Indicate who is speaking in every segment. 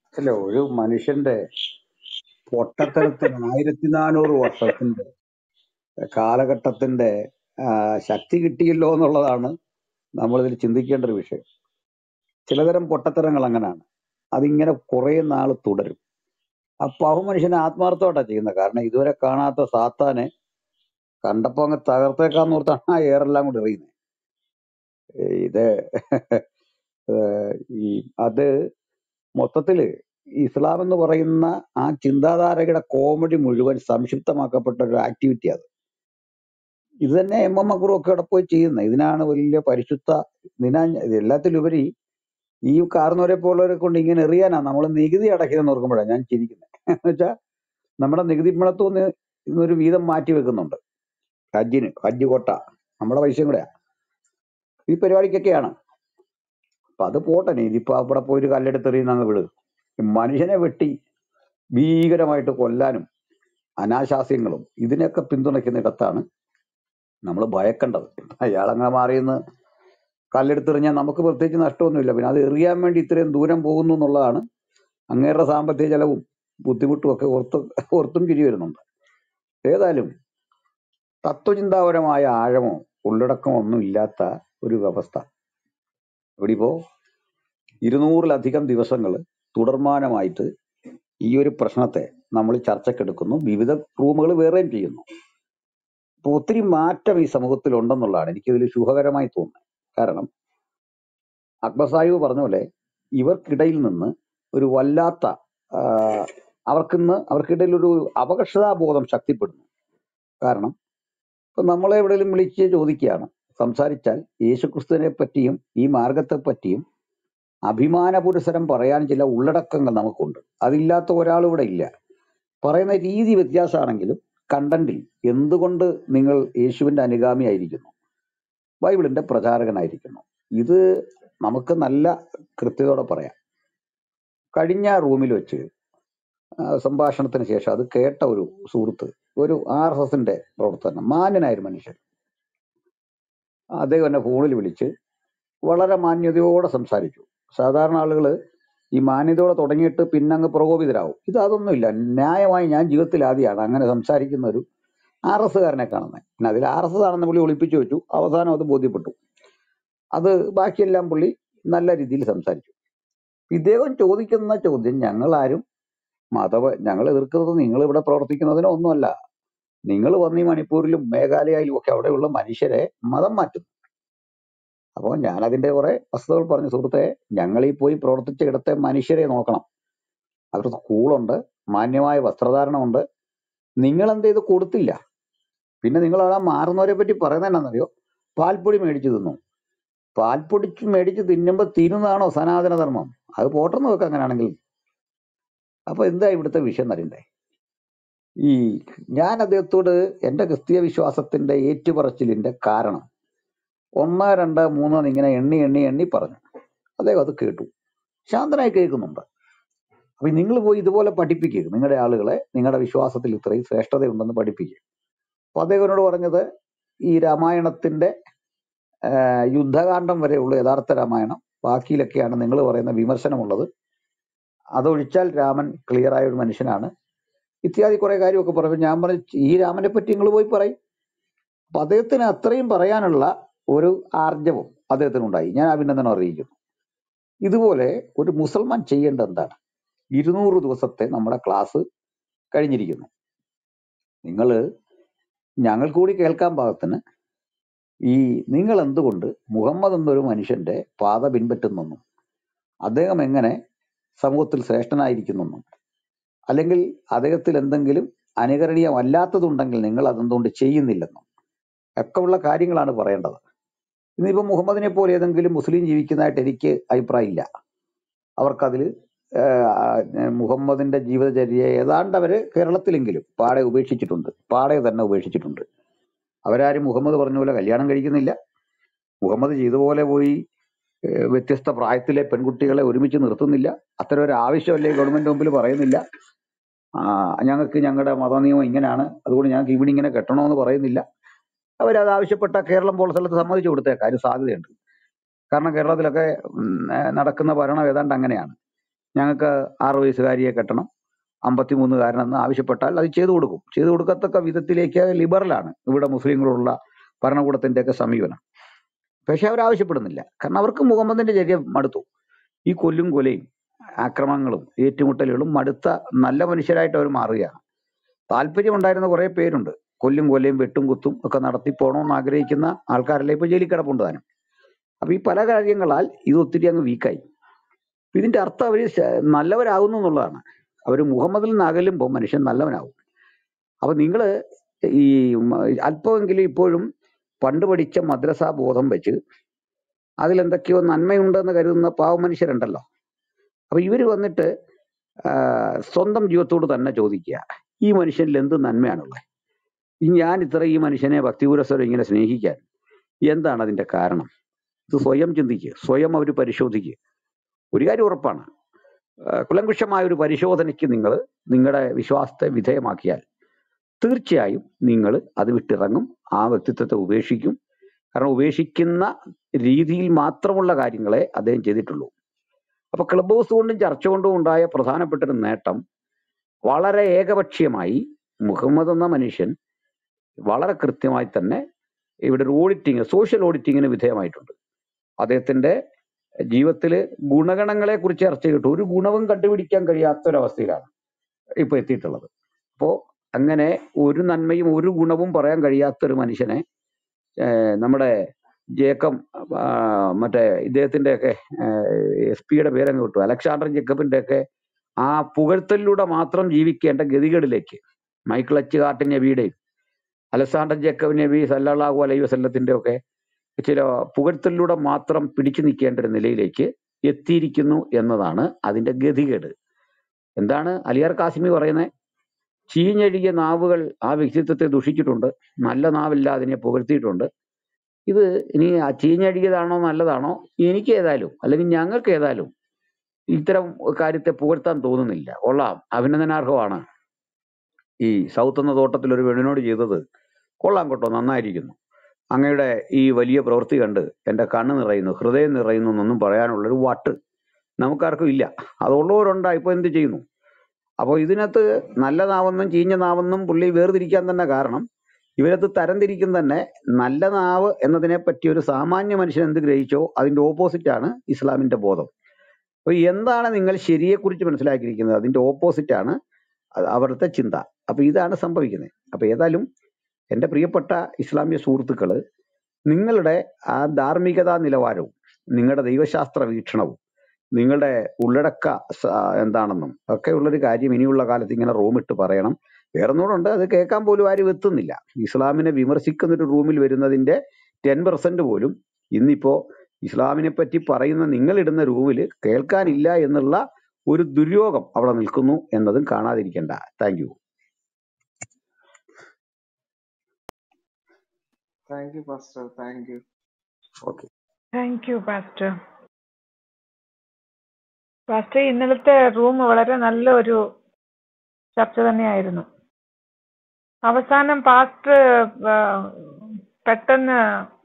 Speaker 1: അല്ല ഒരു മനുഷ്യന്റെ പൊട്ടത്തരത്തിന് ആയിരത്തി നാനൂറ് വർഷത്തിന്റെ കാലഘട്ടത്തിന്റെ ആ, ശക്തി കിട്ടിയല്ലോ എന്നുള്ളതാണ് നമ്മൾ ഇതിൽ ചിന്തിക്കേണ്ട ഒരു വിഷയം ചിലതരം പൊട്ടത്തരങ്ങൾ അങ്ങനെയാണ് അതിങ്ങനെ കുറെ നാൾ തുടരും ആ പാവ മനുഷ്യനെ ആത്മാർത്ഥമായിട്ടാണ് ചെയ്യുന്നത് കാരണം ഇതുവരെ കാണാത്ത സാത്താനെ കണ്ടപ്പോ അങ്ങ് തകർത്തേക്കാന്ന് ഓർത്താണ് ആ എയറെല്ലാം കൂടി എറിയുന്നത് ഇത് ഏഹ്, ഈ അത് മൊത്തത്തില് ഇസ്ലാം എന്ന് പറയുന്ന ആ ചിന്താധാരയുടെ കോമഡി മുഴുവൻ സംക്ഷിപ്തമാക്കപ്പെട്ട ഒരു ആക്ടിവിറ്റി അത് ഇത് തന്നെ എം എം അക്ബറും ഒക്കെ അവിടെ പോയി ചെയ്യുന്നത് ഇതിനാണ് വലിയ പരിശുദ്ധ ഇതിനാ ഇത് എല്ലാത്തിലുപരി ഈ കാർന്നവരെ പോലുള്ളവരെ കൊണ്ട് ഇങ്ങനെ എറിയാനാ നമ്മൾ നികുതി അടയ്ക്കുന്നതെന്ന് ഓർക്കുമ്പോഴാണ് ഞാൻ ചിരിക്കുന്നത് എന്ന് വെച്ചാൽ നമ്മുടെ നികുതി പണത്തു നിന്ന് ഇന്നൊരു വീതം മാറ്റി വെക്കുന്നുണ്ട് ഹജ്ജിന് ഹജ്ജ് കോട്ട നമ്മുടെ പൈസയും കൂടെയാ ഈ പരിപാടിക്കൊക്കെയാണ് അപ്പൊ അത് പോട്ടെ നീ ഇതിപ്പോ അവിടെ പോയി ഒരു കല്ലെടുത്തെറിയുന്ന അങ്ങ് വിട് ഈ മനുഷ്യനെ വെട്ടി ഭീകരമായിട്ട് കൊല്ലാനും അനാശാസ്യങ്ങളും ഇതിനൊക്കെ പിന്തുണയ്ക്കുന്നിടത്താണ് നമ്മൾ ഭയക്കേണ്ടത് അയാൾ അങ്ങനെ മാറിയെന്ന് കല്ലെടുത്തെറിഞ്ഞാൽ നമുക്ക് പ്രത്യേകിച്ച് നഷ്ടമൊന്നുമില്ല പിന്നെ അത് എറിയാൻ വേണ്ടി ഇത്രയും ദൂരം പോകുന്നു എന്നുള്ളതാണ് അങ്ങേരുടെ സാമ്പത്തിക ചെലവും ബുദ്ധിമുട്ടും ഒക്കെ ഓർത്ത് ഓർത്തും ചിരി വരുന്നുണ്ട് ഏതായാലും തത്വചിന്താപരമായ ആഴമോ ഉള്ളടക്കമോ ഒന്നും ഇല്ലാത്ത ഒരു വ്യവസ്ഥ ഇവിടെ ഇപ്പോ ഇരുന്നൂറിലധികം ദിവസങ്ങൾ തുടർമാനമായിട്ട് ഈ ഒരു പ്രശ്നത്തെ നമ്മൾ ചർച്ചക്കെടുക്കുന്നു വിവിധ റൂമുകൾ വേറെയും ചെയ്യുന്നു അപ്പൊ ഒത്തിരി മാറ്റം ഈ സമൂഹത്തിൽ ഉണ്ടെന്നുള്ളതാണ് എനിക്കിതിൽ ശുഭകരമായി തോന്നുന്നത് കാരണം അക്ബർ സാഹിബ് പറഞ്ഞ പോലെ ഇവർക്കിടയിൽ നിന്ന് ഒരു വല്ലാത്ത ആ, അവർക്കിന്ന് അവർക്കിടയിൽ ഒരു അപകർഷതാബോധം ശക്തിപ്പെടുന്നു കാരണം ഇപ്പൊ നമ്മളെ എവിടെയെങ്കിലും വിളിച്ച് ചോദിക്കുകയാണ് സംസാരിച്ചാൽ യേശുക്രിസ്തുവിനെ പറ്റിയും ഈ മാർഗത്തെ പറ്റിയും അഭിമാന പുരസരം പറയാൻ ചില ഉള്ളടക്കങ്ങൾ നമുക്കുണ്ട് അതില്ലാത്ത ഒരാൾ ഇവിടെ ഇല്ല പറയുന്ന രീതി വ്യത്യാസമാണെങ്കിലും കണ്ടന്റിൽ എന്തുകൊണ്ട് നിങ്ങൾ യേശുവിന്റെ അനുഗാമിയായിരിക്കുന്നു ബൈബിളിന്റെ പ്രചാരകനായിരിക്കുന്നു ഇത് നമുക്ക് നല്ല കൃത്യതയോടെ പറയാം കഴിഞ്ഞ റൂമിൽ വെച്ച് ആ, സംഭാഷണത്തിന് ശേഷം അത് കേട്ട ഒരു സുഹൃത്ത് ഒരു ആർ എസ് എസിന്റെ പ്രവർത്തനം മാന്യനായ ഒരു മനുഷ്യൻ അദ്ദേഹം എന്നെ ഫോണിൽ വിളിച്ച് വളരെ മാന്യതയോടെ സംസാരിച്ചു സാധാരണ ആളുകൾ ഈ മാന്യതയോടെ തുടങ്ങിയിട്ട് പിന്നെ അങ്ങ് പ്രകോപിതരാകും ഇത് അതൊന്നുമില്ല ന്യായമായി ഞാൻ ജീവിതത്തിൽ ആദ്യമാണ് അങ്ങനെ സംസാരിക്കുന്ന ഒരു ആർ എസ് കാരനെ കാണുന്നത് പിന്നെ അതിൽ ആർ എസ് ആണെന്ന് പുള്ളി ഒളിപ്പിച്ചു വെച്ചു അവസാനം അത് ബോധ്യപ്പെട്ടു അത് ബാക്കിയെല്ലാം പുള്ളി നല്ല രീതിയിൽ സംസാരിച്ചു ഇദ്ദേഹം ചോദിക്കുന്ന ചോദ്യം ഞങ്ങളാരും മതവ ഞങ്ങൾ എതിർക്കുന്നത് നിങ്ങൾ ഇവിടെ പ്രവർത്തിക്കുന്നതിനോ ഒന്നുമല്ല നിങ്ങൾ വന്ന് ഈ മണിപ്പൂരിലും മേഘാലയയിലും ഒക്കെ അവിടെയുള്ള മനുഷ്യരെ മതം മാറ്റും അപ്പോൾ ഞാൻ അതിന്റെ കുറെ വസ്തുതകൾ പറഞ്ഞു സുഹൃത്തെ ഞങ്ങൾ ഈ പോയി പ്രവർത്തിച്ച ഇടത്തെ മനുഷ്യരെ നോക്കണം അവർക്ക് സ്കൂളുണ്ട് മാന്യമായ വസ്ത്രധാരണമുണ്ട് നിങ്ങൾ എന്ത് ചെയ്ത് കൊടുത്തില്ല പിന്നെ നിങ്ങൾ ആ മാറുന്നവരെ പറ്റി പറയുന്നത് എന്നാണെന്നറിയോ പാൽപ്പൊടി മേടിച്ചു തിന്നു പാൽപ്പൊടി മേടിച്ച് തിന്നുമ്പോൾ തിന്നുന്നതാണോ സനാതന ധർമ്മം അത് പോട്ടെന്ന് വെക്കാം അങ്ങനെയാണെങ്കിൽ അപ്പൊ എന്താ ഇവിടുത്തെ വിഷയം എന്നറിയണ്ടേ ഈ ഞാൻ അദ്ദേഹത്തോട് എന്റെ ക്രിസ്തീയ വിശ്വാസത്തിന്റെ ഏറ്റുപറച്ചിലിന്റെ കാരണം ഒന്ന് രണ്ട് മൂന്ന് എന്ന് ഇങ്ങനെ എണ്ണി എണ്ണി എണ്ണി പറഞ്ഞു അദ്ദേഹം അത് കേട്ടു ശാന്തനായി കേൾക്കുന്നുണ്ട് അപ്പൊ നിങ്ങൾ പോയി ഇതുപോലെ പഠിപ്പിക്കുക നിങ്ങളുടെ ആളുകളെ നിങ്ങളുടെ വിശ്വാസത്തിൽ ഇത്രയും ശ്രേഷ്ഠതയുണ്ടെന്ന് പഠിപ്പിക്കുക അപ്പൊ അദ്ദേഹം എന്നോട് പറഞ്ഞത് ഈ രാമായണത്തിന്റെ ആ, യുദ്ധകാന്ഡം വരെയുള്ള യഥാർത്ഥ രാമായണം ബാക്കിയിലൊക്കെയാണ് നിങ്ങൾ പറയുന്ന വിമർശനമുള്ളത് അതൊഴിച്ചാൽ രാമൻ ക്ലിയർ ആയ ഒരു മനുഷ്യനാണ് ഇത്യാദി കുറെ കാര്യമൊക്കെ പറഞ്ഞു ഞാൻ പറഞ്ഞു ഈ രാമനെ പറ്റി നിങ്ങൾ പോയി പറയും അപ്പൊ അദ്ദേഹത്തിന് അത്രയും പറയാനുള്ള ഒരു ആർജവം അദ്ദേഹത്തിനുണ്ടായി ഞാൻ അഭിനന്ദനം അറിയിക്കുന്നു ഇതുപോലെ ഒരു മുസൽമാൻ ചെയ്യേണ്ട എന്താണ് ഇരുന്നൂറ് ദിവസത്തെ നമ്മുടെ ക്ലാസ് കഴിഞ്ഞിരിക്കുന്നു നിങ്ങൾ ഞങ്ങൾ കൂടി കേൾക്കാൻ പാകത്തിന് ഈ നിങ്ങൾ എന്തുകൊണ്ട് മുഹമ്മദ് എന്നൊരു മനുഷ്യന്റെ പാത പിൻപറ്റുന്നെന്നും അദ്ദേഹം എങ്ങനെ സമൂഹത്തിൽ ശ്രേഷ്ഠനായിരിക്കുന്നെന്നും അല്ലെങ്കിൽ അദ്ദേഹത്തിൽ എന്തെങ്കിലും അനുകരണീയമല്ലാത്തതുണ്ടെങ്കിൽ നിങ്ങൾ അതെന്തുകൊണ്ട് ചെയ്യുന്നില്ലെന്നും ഒക്കെ ഉള്ള കാര്യങ്ങളാണ് പറയേണ്ടത് ഇന്നിപ്പോ മുഹമ്മദിനെ പോലെ ഏതെങ്കിലും മുസ്ലിം ജീവിക്കുന്നതായിട്ട് എനിക്ക് അഭിപ്രായമില്ല അവർക്കതിൽ മുഹമ്മദിന്റെ ജീവിതചര്യയെ ഏതാണ്ട് അവര് കേരളത്തിലെങ്കിലും പാടെ ഉപേക്ഷിച്ചിട്ടുണ്ട് പാടെ തന്നെ ഉപേക്ഷിച്ചിട്ടുണ്ട് അവരാരും മുഹമ്മദ് പറഞ്ഞ പോലെ കല്യാണം കഴിക്കുന്നില്ല മുഹമ്മദ് ചെയ്ത പോലെ പോയി ഏഹ്, വ്യത്യസ്ത പ്രായത്തിലെ പെൺകുട്ടികളെ ഒരുമിച്ച് നിർത്തുന്നില്ല അത്തരം ഒരു ആവശ്യമല്ലേ ഗവൺമെന്റ് മുമ്പിൽ പറയുന്നില്ല ആ, ഞങ്ങൾക്ക് ഞങ്ങളുടെ മതനിയമം ഇങ്ങനെയാണ് അതുകൊണ്ട് ഞങ്ങൾക്ക് ഇവിടെ ഇങ്ങനെ കെട്ടണമെന്ന് പറയുന്നില്ല അവരത് ആവശ്യപ്പെട്ട കേരളം പോലെ സ്ഥലത്ത് സമ്മതിച്ചു കൊടുത്തേക്കാം അതിന് സാധ്യതയുണ്ട് കാരണം കേരളത്തിലൊക്കെ ഉം, ഏഹ്, നടക്കുന്ന ഭരണം ഏതാണ്ട് അങ്ങനെയാണ് ഞങ്ങൾക്ക് ആറ് വയസ്സുകാരിയെ കെട്ടണം അമ്പത്തിമൂന്നുകാരനെന്ന് ആവശ്യപ്പെട്ടാൽ അത് ചെയ്തു കൊടുക്കും ചെയ്തു കൊടുക്കത്തക്ക വിധത്തിലേക്ക് ലിബറലാണ് ഇവിടെ മുസ്ലിങ്ങളുള്ള ഭരണകൂടത്തിന്റെയൊക്കെ സമീപനം പക്ഷെ അവർ ആവശ്യപ്പെടുന്നില്ല കാരണം അവർക്ക് മുഹമ്മദിന്റെ ചര്യ മടുത്തു ഈ കൊല്ലും കൊലയും ആക്രമണങ്ങളും ഏറ്റുമുട്ടലുകളും മടുത്ത നല്ല മനുഷ്യരായിട്ട് അവർ മാറുകയാണ് താല്പര്യമുണ്ടായിരുന്ന കുറെ പേരുണ്ട് കൊല്ലും കൊലയും വെട്ടും കുത്തും ഒക്കെ നടത്തി പോകണമെന്ന് ആഗ്രഹിക്കുന്ന ആൾക്കാരെല്ലാം ഇപ്പൊ ജയിലിൽ കിടപ്പുണ്ട് താനും അപ്പൊ ഈ പല കാര്യങ്ങളാൽ ഇത് ഒത്തിരി അങ്ങ് വീക്കായി ഇതിന്റെ അർത്ഥം അവർ നല്ലവരാകുന്നു എന്നുള്ളതാണ് അവർ മുഹമ്മദിൽ നിന്ന് അകലുമ്പോൾ മനുഷ്യൻ നല്ലവനാകും അപ്പൊ നിങ്ങൾ ഈ മ- അല്പമെങ്കിലും ഇപ്പോഴും പണ്ട് പഠിച്ച മദ്രസ ബോധം വെച്ച് അതിലെന്തൊക്കെയോ നന്മയുണ്ടെന്ന് കരുതുന്ന പാവ മനുഷ്യരുണ്ടല്ലോ അപ്പൊ ഇവര് വന്നിട്ട് ആ, സ്വന്തം ജീവിതത്തോട് തന്നെ ചോദിക്കുക ഈ മനുഷ്യനിൽ എന്ത് നന്മയാണുള്ളത് ഈ ഞാൻ ഇത്ര ഈ മനുഷ്യനെ ഭക്തിപുരസ്വരം ഇങ്ങനെ സ്നേഹിക്കാൻ എന്താണ് അതിന്റെ കാരണം ഇത് സ്വയം ചിന്തിക്കുക സ്വയം അവർ പരിശോധിക്കുക ഒരു കാര്യം ഉറപ്പാണ് ആ, കുലങ്കുഷമായ ഒരു പരിശോധനയ്ക്ക് നിങ്ങൾ നിങ്ങളുടെ വിശ്വാസത്തെ വിധേയമാക്കിയാൽ തീർച്ചയായും നിങ്ങൾ അത് വിട്ടിറങ്ങും ആ വ്യക്തിത്വത്തെ ഉപേക്ഷിക്കും കാരണം ഉപേക്ഷിക്കുന്ന രീതിയിൽ മാത്രമുള്ള കാര്യങ്ങളെ അദ്ദേഹം ചെയ്തിട്ടുള്ളൂ അപ്പൊ ക്ലബ് ഹൗസ് കൊണ്ടും ചർച്ച കൊണ്ടും ഉണ്ടായ പ്രധാനപ്പെട്ട ഒരു നേട്ടം വളരെ ഏകപക്ഷീയമായി മുഹമ്മദ് എന്ന മനുഷ്യൻ വളരെ കൃത്യമായി തന്നെ ഇവിടെ ഒരു ഓഡിറ്റിങ് സോഷ്യൽ ഓഡിറ്റിങ്ങിന് വിധേയമായിട്ടുണ്ട് അദ്ദേഹത്തിന്റെ ജീവിതത്തിൽ ഗുണഗണങ്ങളെ കുറിച്ച് ചർച്ച ചെയ്തിട്ട് ഒരു ഗുണവും കണ്ടുപിടിക്കാൻ കഴിയാത്തൊരവസ്ഥയിലാണ് ഇപ്പൊ എത്തിയിട്ടുള്ളത് അപ്പോ അങ്ങനെ ഒരു നന്മയും ഒരു ഗുണവും പറയാൻ കഴിയാത്ത ഒരു മനുഷ്യനെ ഏഹ് നമ്മുടെ ജേക്കബ് ആ, മറ്റേ ഇദ്ദേഹത്തിന്റെ ഒക്കെ എസ് പിയുടെ പേരങ്ങ് വിട്ടു അലക്സാണ്ടർ ജേക്കബിന്റെ ഒക്കെ ആ പുകഴ്ത്തലിലൂടെ മാത്രം ജീവിക്കേണ്ട ഗതികേടിലേക്ക് മൈക്കിൾ എച്ച് കാർട്ടിൻ നബിയുടെയും അലക്സാണ്ടർ ജേക്കബ് നബി സല്ലല്ലാഹു അലൈഹി വസല്ലത്തിന്റെ ഒക്കെ ചില പുകഴ്ത്തലിലൂടെ മാത്രം പിടിച്ചു നിൽക്കേണ്ട ഒരു നിലയിലേക്ക് എത്തിയിരിക്കുന്നു എന്നതാണ് അതിന്റെ ഗതികേട് എന്താണ് അലിയാർ കാസിമി പറയുന്നത് ചീഞ്ഞഴുകിയ നാവുകൾ ആ വ്യക്തിത്വത്തെ ദുഷിച്ചിട്ടുണ്ട് നല്ല നാവില്ല അതിനെ പുകഴ്ത്തിയിട്ടുണ്ട് ഇത് ഇനി ആ ചീഞ്ഞഴുകിയതാണോ നല്ലതാണോ എനിക്ക് ഏതായാലും അല്ലെങ്കിൽ ഞങ്ങൾക്ക് ഏതായാലും ഇത്തരം കാര്യത്തെ പുകഴ്ത്താൻ തോന്നുന്നില്ല കൊള്ളാം അഭിനന്ദനാർഹമാണ് ഈ സൗത്ത് എന്ന തോട്ടത്തിൽ ഒരു പെണ്ണിനോട് ചെയ്തത് കൊള്ളാം കേട്ടോ നന്നായിരിക്കുന്നു അങ്ങയുടെ ഈ വലിയ പ്രവൃത്തി കണ്ട് എൻ്റെ കണ്ണ് നിറയുന്നു ഹൃദയം നിറയുന്നു എന്നൊന്നും പറയാനുള്ളൊരു വട്ട് നമുക്കാർക്കും ഇല്ല അതുള്ളവരുണ്ടാ ഇപ്പൊ എന്ത് ചെയ്യുന്നു അപ്പോൾ ഇതിനകത്ത് നല്ല നാവെന്നും ചീഞ്ഞ നാവെന്നും പുള്ളി വേർതിരിക്കാൻ തന്നെ കാരണം ഇവരത് തരംതിരിക്കും തന്നെ നല്ല നാവ് എന്നതിനെ പറ്റി ഒരു സാമാന്യ മനുഷ്യൻ എന്ത് ഗ്രഹിച്ചോ അതിന്റെ ഓപ്പോസിറ്റ് ആണ് ഇസ്ലാമിന്റെ ബോധം അപ്പൊ എന്താണ് നിങ്ങൾ ശരിയെക്കുറിച്ച് മനസ്സിലാക്കിയിരിക്കുന്നത് അതിന്റെ ഓപ്പോസിറ്റ് ആണ് അത് അവിടുത്തെ ചിന്ത അപ്പൊ ഇതാണ് സംഭവിക്കുന്നത് അപ്പൊ ഏതായാലും എൻ്റെ പ്രിയപ്പെട്ട ഇസ്ലാമിക സുഹൃത്തുക്കള് നിങ്ങളുടെ ആ ധാർമ്മികതാ നിലവാരവും നിങ്ങളുടെ ദൈവശാസ്ത്ര വീക്ഷണവും നിങ്ങളുടെ ഉള്ളടക്ക സ- എന്താണെന്നും ഒക്കെ ഉള്ളൊരു കാര്യം ഇനിയുള്ള കാലത്ത് ഇങ്ങനെ റൂമിട്ട് പറയണം വേറൊന്നുകൂടെ അത് കേൾക്കാൻ പോലും ആരും എത്തുന്നില്ല ഇസ്ലാമിനെ വിമർശിക്കുന്ന ഒരു റൂമിൽ വരുന്നതിന്റെ ടെൻ പെർസെന്റ് പോലും ഇന്നിപ്പോ ഇസ്ലാമിനെ പറ്റി പറയുന്ന നിങ്ങൾ ഇടുന്ന റൂമിൽ കേൾക്കാനില്ല എന്നുള്ള ഒരു ദുര്യോഗം അവിടെ നിൽക്കുന്നു എന്നതും കാണാതിരിക്കണ്ട thank you
Speaker 2: thank you pastor thank you
Speaker 1: okay
Speaker 3: thank you pastor pastor ഇന്നലത്തെ റൂം വളരെ നല്ല ഒരു ചർച്ച തന്നെയായിരുന്നു അവസാനം പാസ്റ്റർ ആ, പെട്ടെന്ന്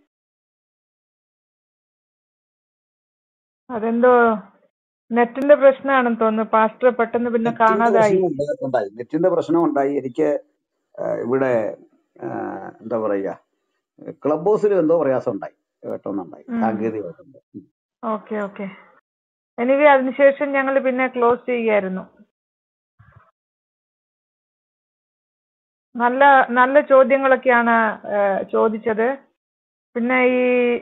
Speaker 3: അതെന്തോ നെറ്റിന്റെ പ്രശ്നമാണെന്ന് തോന്നുന്നു പാസ്റ്റർ പെട്ടെന്ന് പിന്നെ
Speaker 1: നെറ്റിന്റെ
Speaker 3: കാണാതായി
Speaker 1: പ്രശ്നം ഉണ്ട്- ഉണ്ടായി നെറ്റിന്റെ പ്രശ്നം ഉണ്ടായി എനിക്ക് ആ, ഇവിടെ ആ, എന്താ പറയുക ക്ലബ് ഹൗസിൽ എന്തോ പ്രയാസം ഉണ്ടായി പെട്ടെന്നുണ്ടായി
Speaker 3: ഉം.
Speaker 1: സാങ്കേതികമായിട്ടുണ്ട് ഉം.
Speaker 3: ഓക്കെ ഓക്കെ എനിവേ അതിനുശേഷം ഞങ്ങൾ പിന്നെ ക്ലോസ് ചെയ്യായിരുന്നു നല്ല നല്ല ചോദ്യങ്ങളൊക്കെയാണ് ആ, ചോദിച്ചത് പിന്നെ ഈ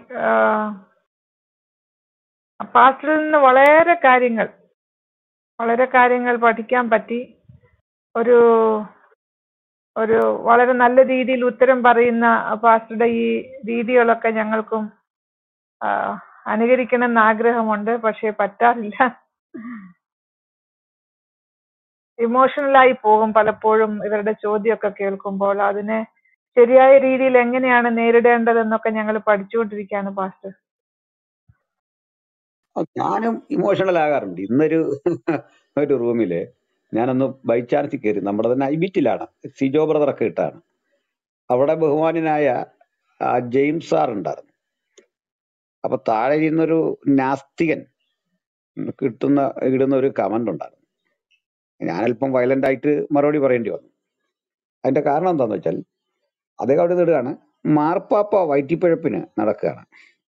Speaker 3: പാസ്റ്റിൽ നിന്ന് വളരെ കാര്യങ്ങൾ വളരെ കാര്യങ്ങൾ പഠിക്കാൻ പറ്റി ഒരു ഒരു വളരെ നല്ല രീതിയിൽ ഉത്തരം പറയുന്ന പാസ്റ്ററുടെ ഈ രീതികളൊക്കെ ഞങ്ങൾക്കും ആ, അനുകരിക്കണം എന്ന് ആഗ്രഹമുണ്ട് പക്ഷെ പറ്റാറില്ല ഇമോഷണലായി പോകും പലപ്പോഴും ഇവരുടെ ചോദ്യമൊക്കെ കേൾക്കുമ്പോൾ അതിനെ ശരിയായ രീതിയിൽ എങ്ങനെയാണ് നേരിടേണ്ടതെന്നൊക്കെ ഞങ്ങൾ പഠിച്ചുകൊണ്ടിരിക്കുകയാണ് പാസ്റ്റർ
Speaker 1: ആ, ഞാനും ഇമോഷണൽ ആകാറുണ്ട് ഇന്നൊരു ഒരു റൂമില് ഞാനൊന്ന് ബൈ ചാൻസ് കയറി നമ്മുടെ തന്നെ ഐബിറ്റിലാണ് സിജോ ബ്രദറൊക്കെ ഇട്ടാണ് അവിടെ ബഹുമാനായ ആ, ജെയിംസ് സാർ ഉണ്ടായിരുന്നു അപ്പൊ താഴെ ഇരുന്നൊരു നാസ്തികൻ കിട്ടുന്ന ഇടുന്ന ഒരു കമന്റ് ഉണ്ടായിരുന്നു ഞാൻ അല്പം വയലന്റ് ആയിട്ട് മറുപടി പറയേണ്ടി വന്നു അതിന്റെ കാരണം എന്താന്ന് വെച്ചാൽ അദ്ദേഹം അവിടെ നിടുകയാണ് മാർപ്പാപ്പ വയറ്റിപ്പഴപ്പിന് നടക്കുകയാണ്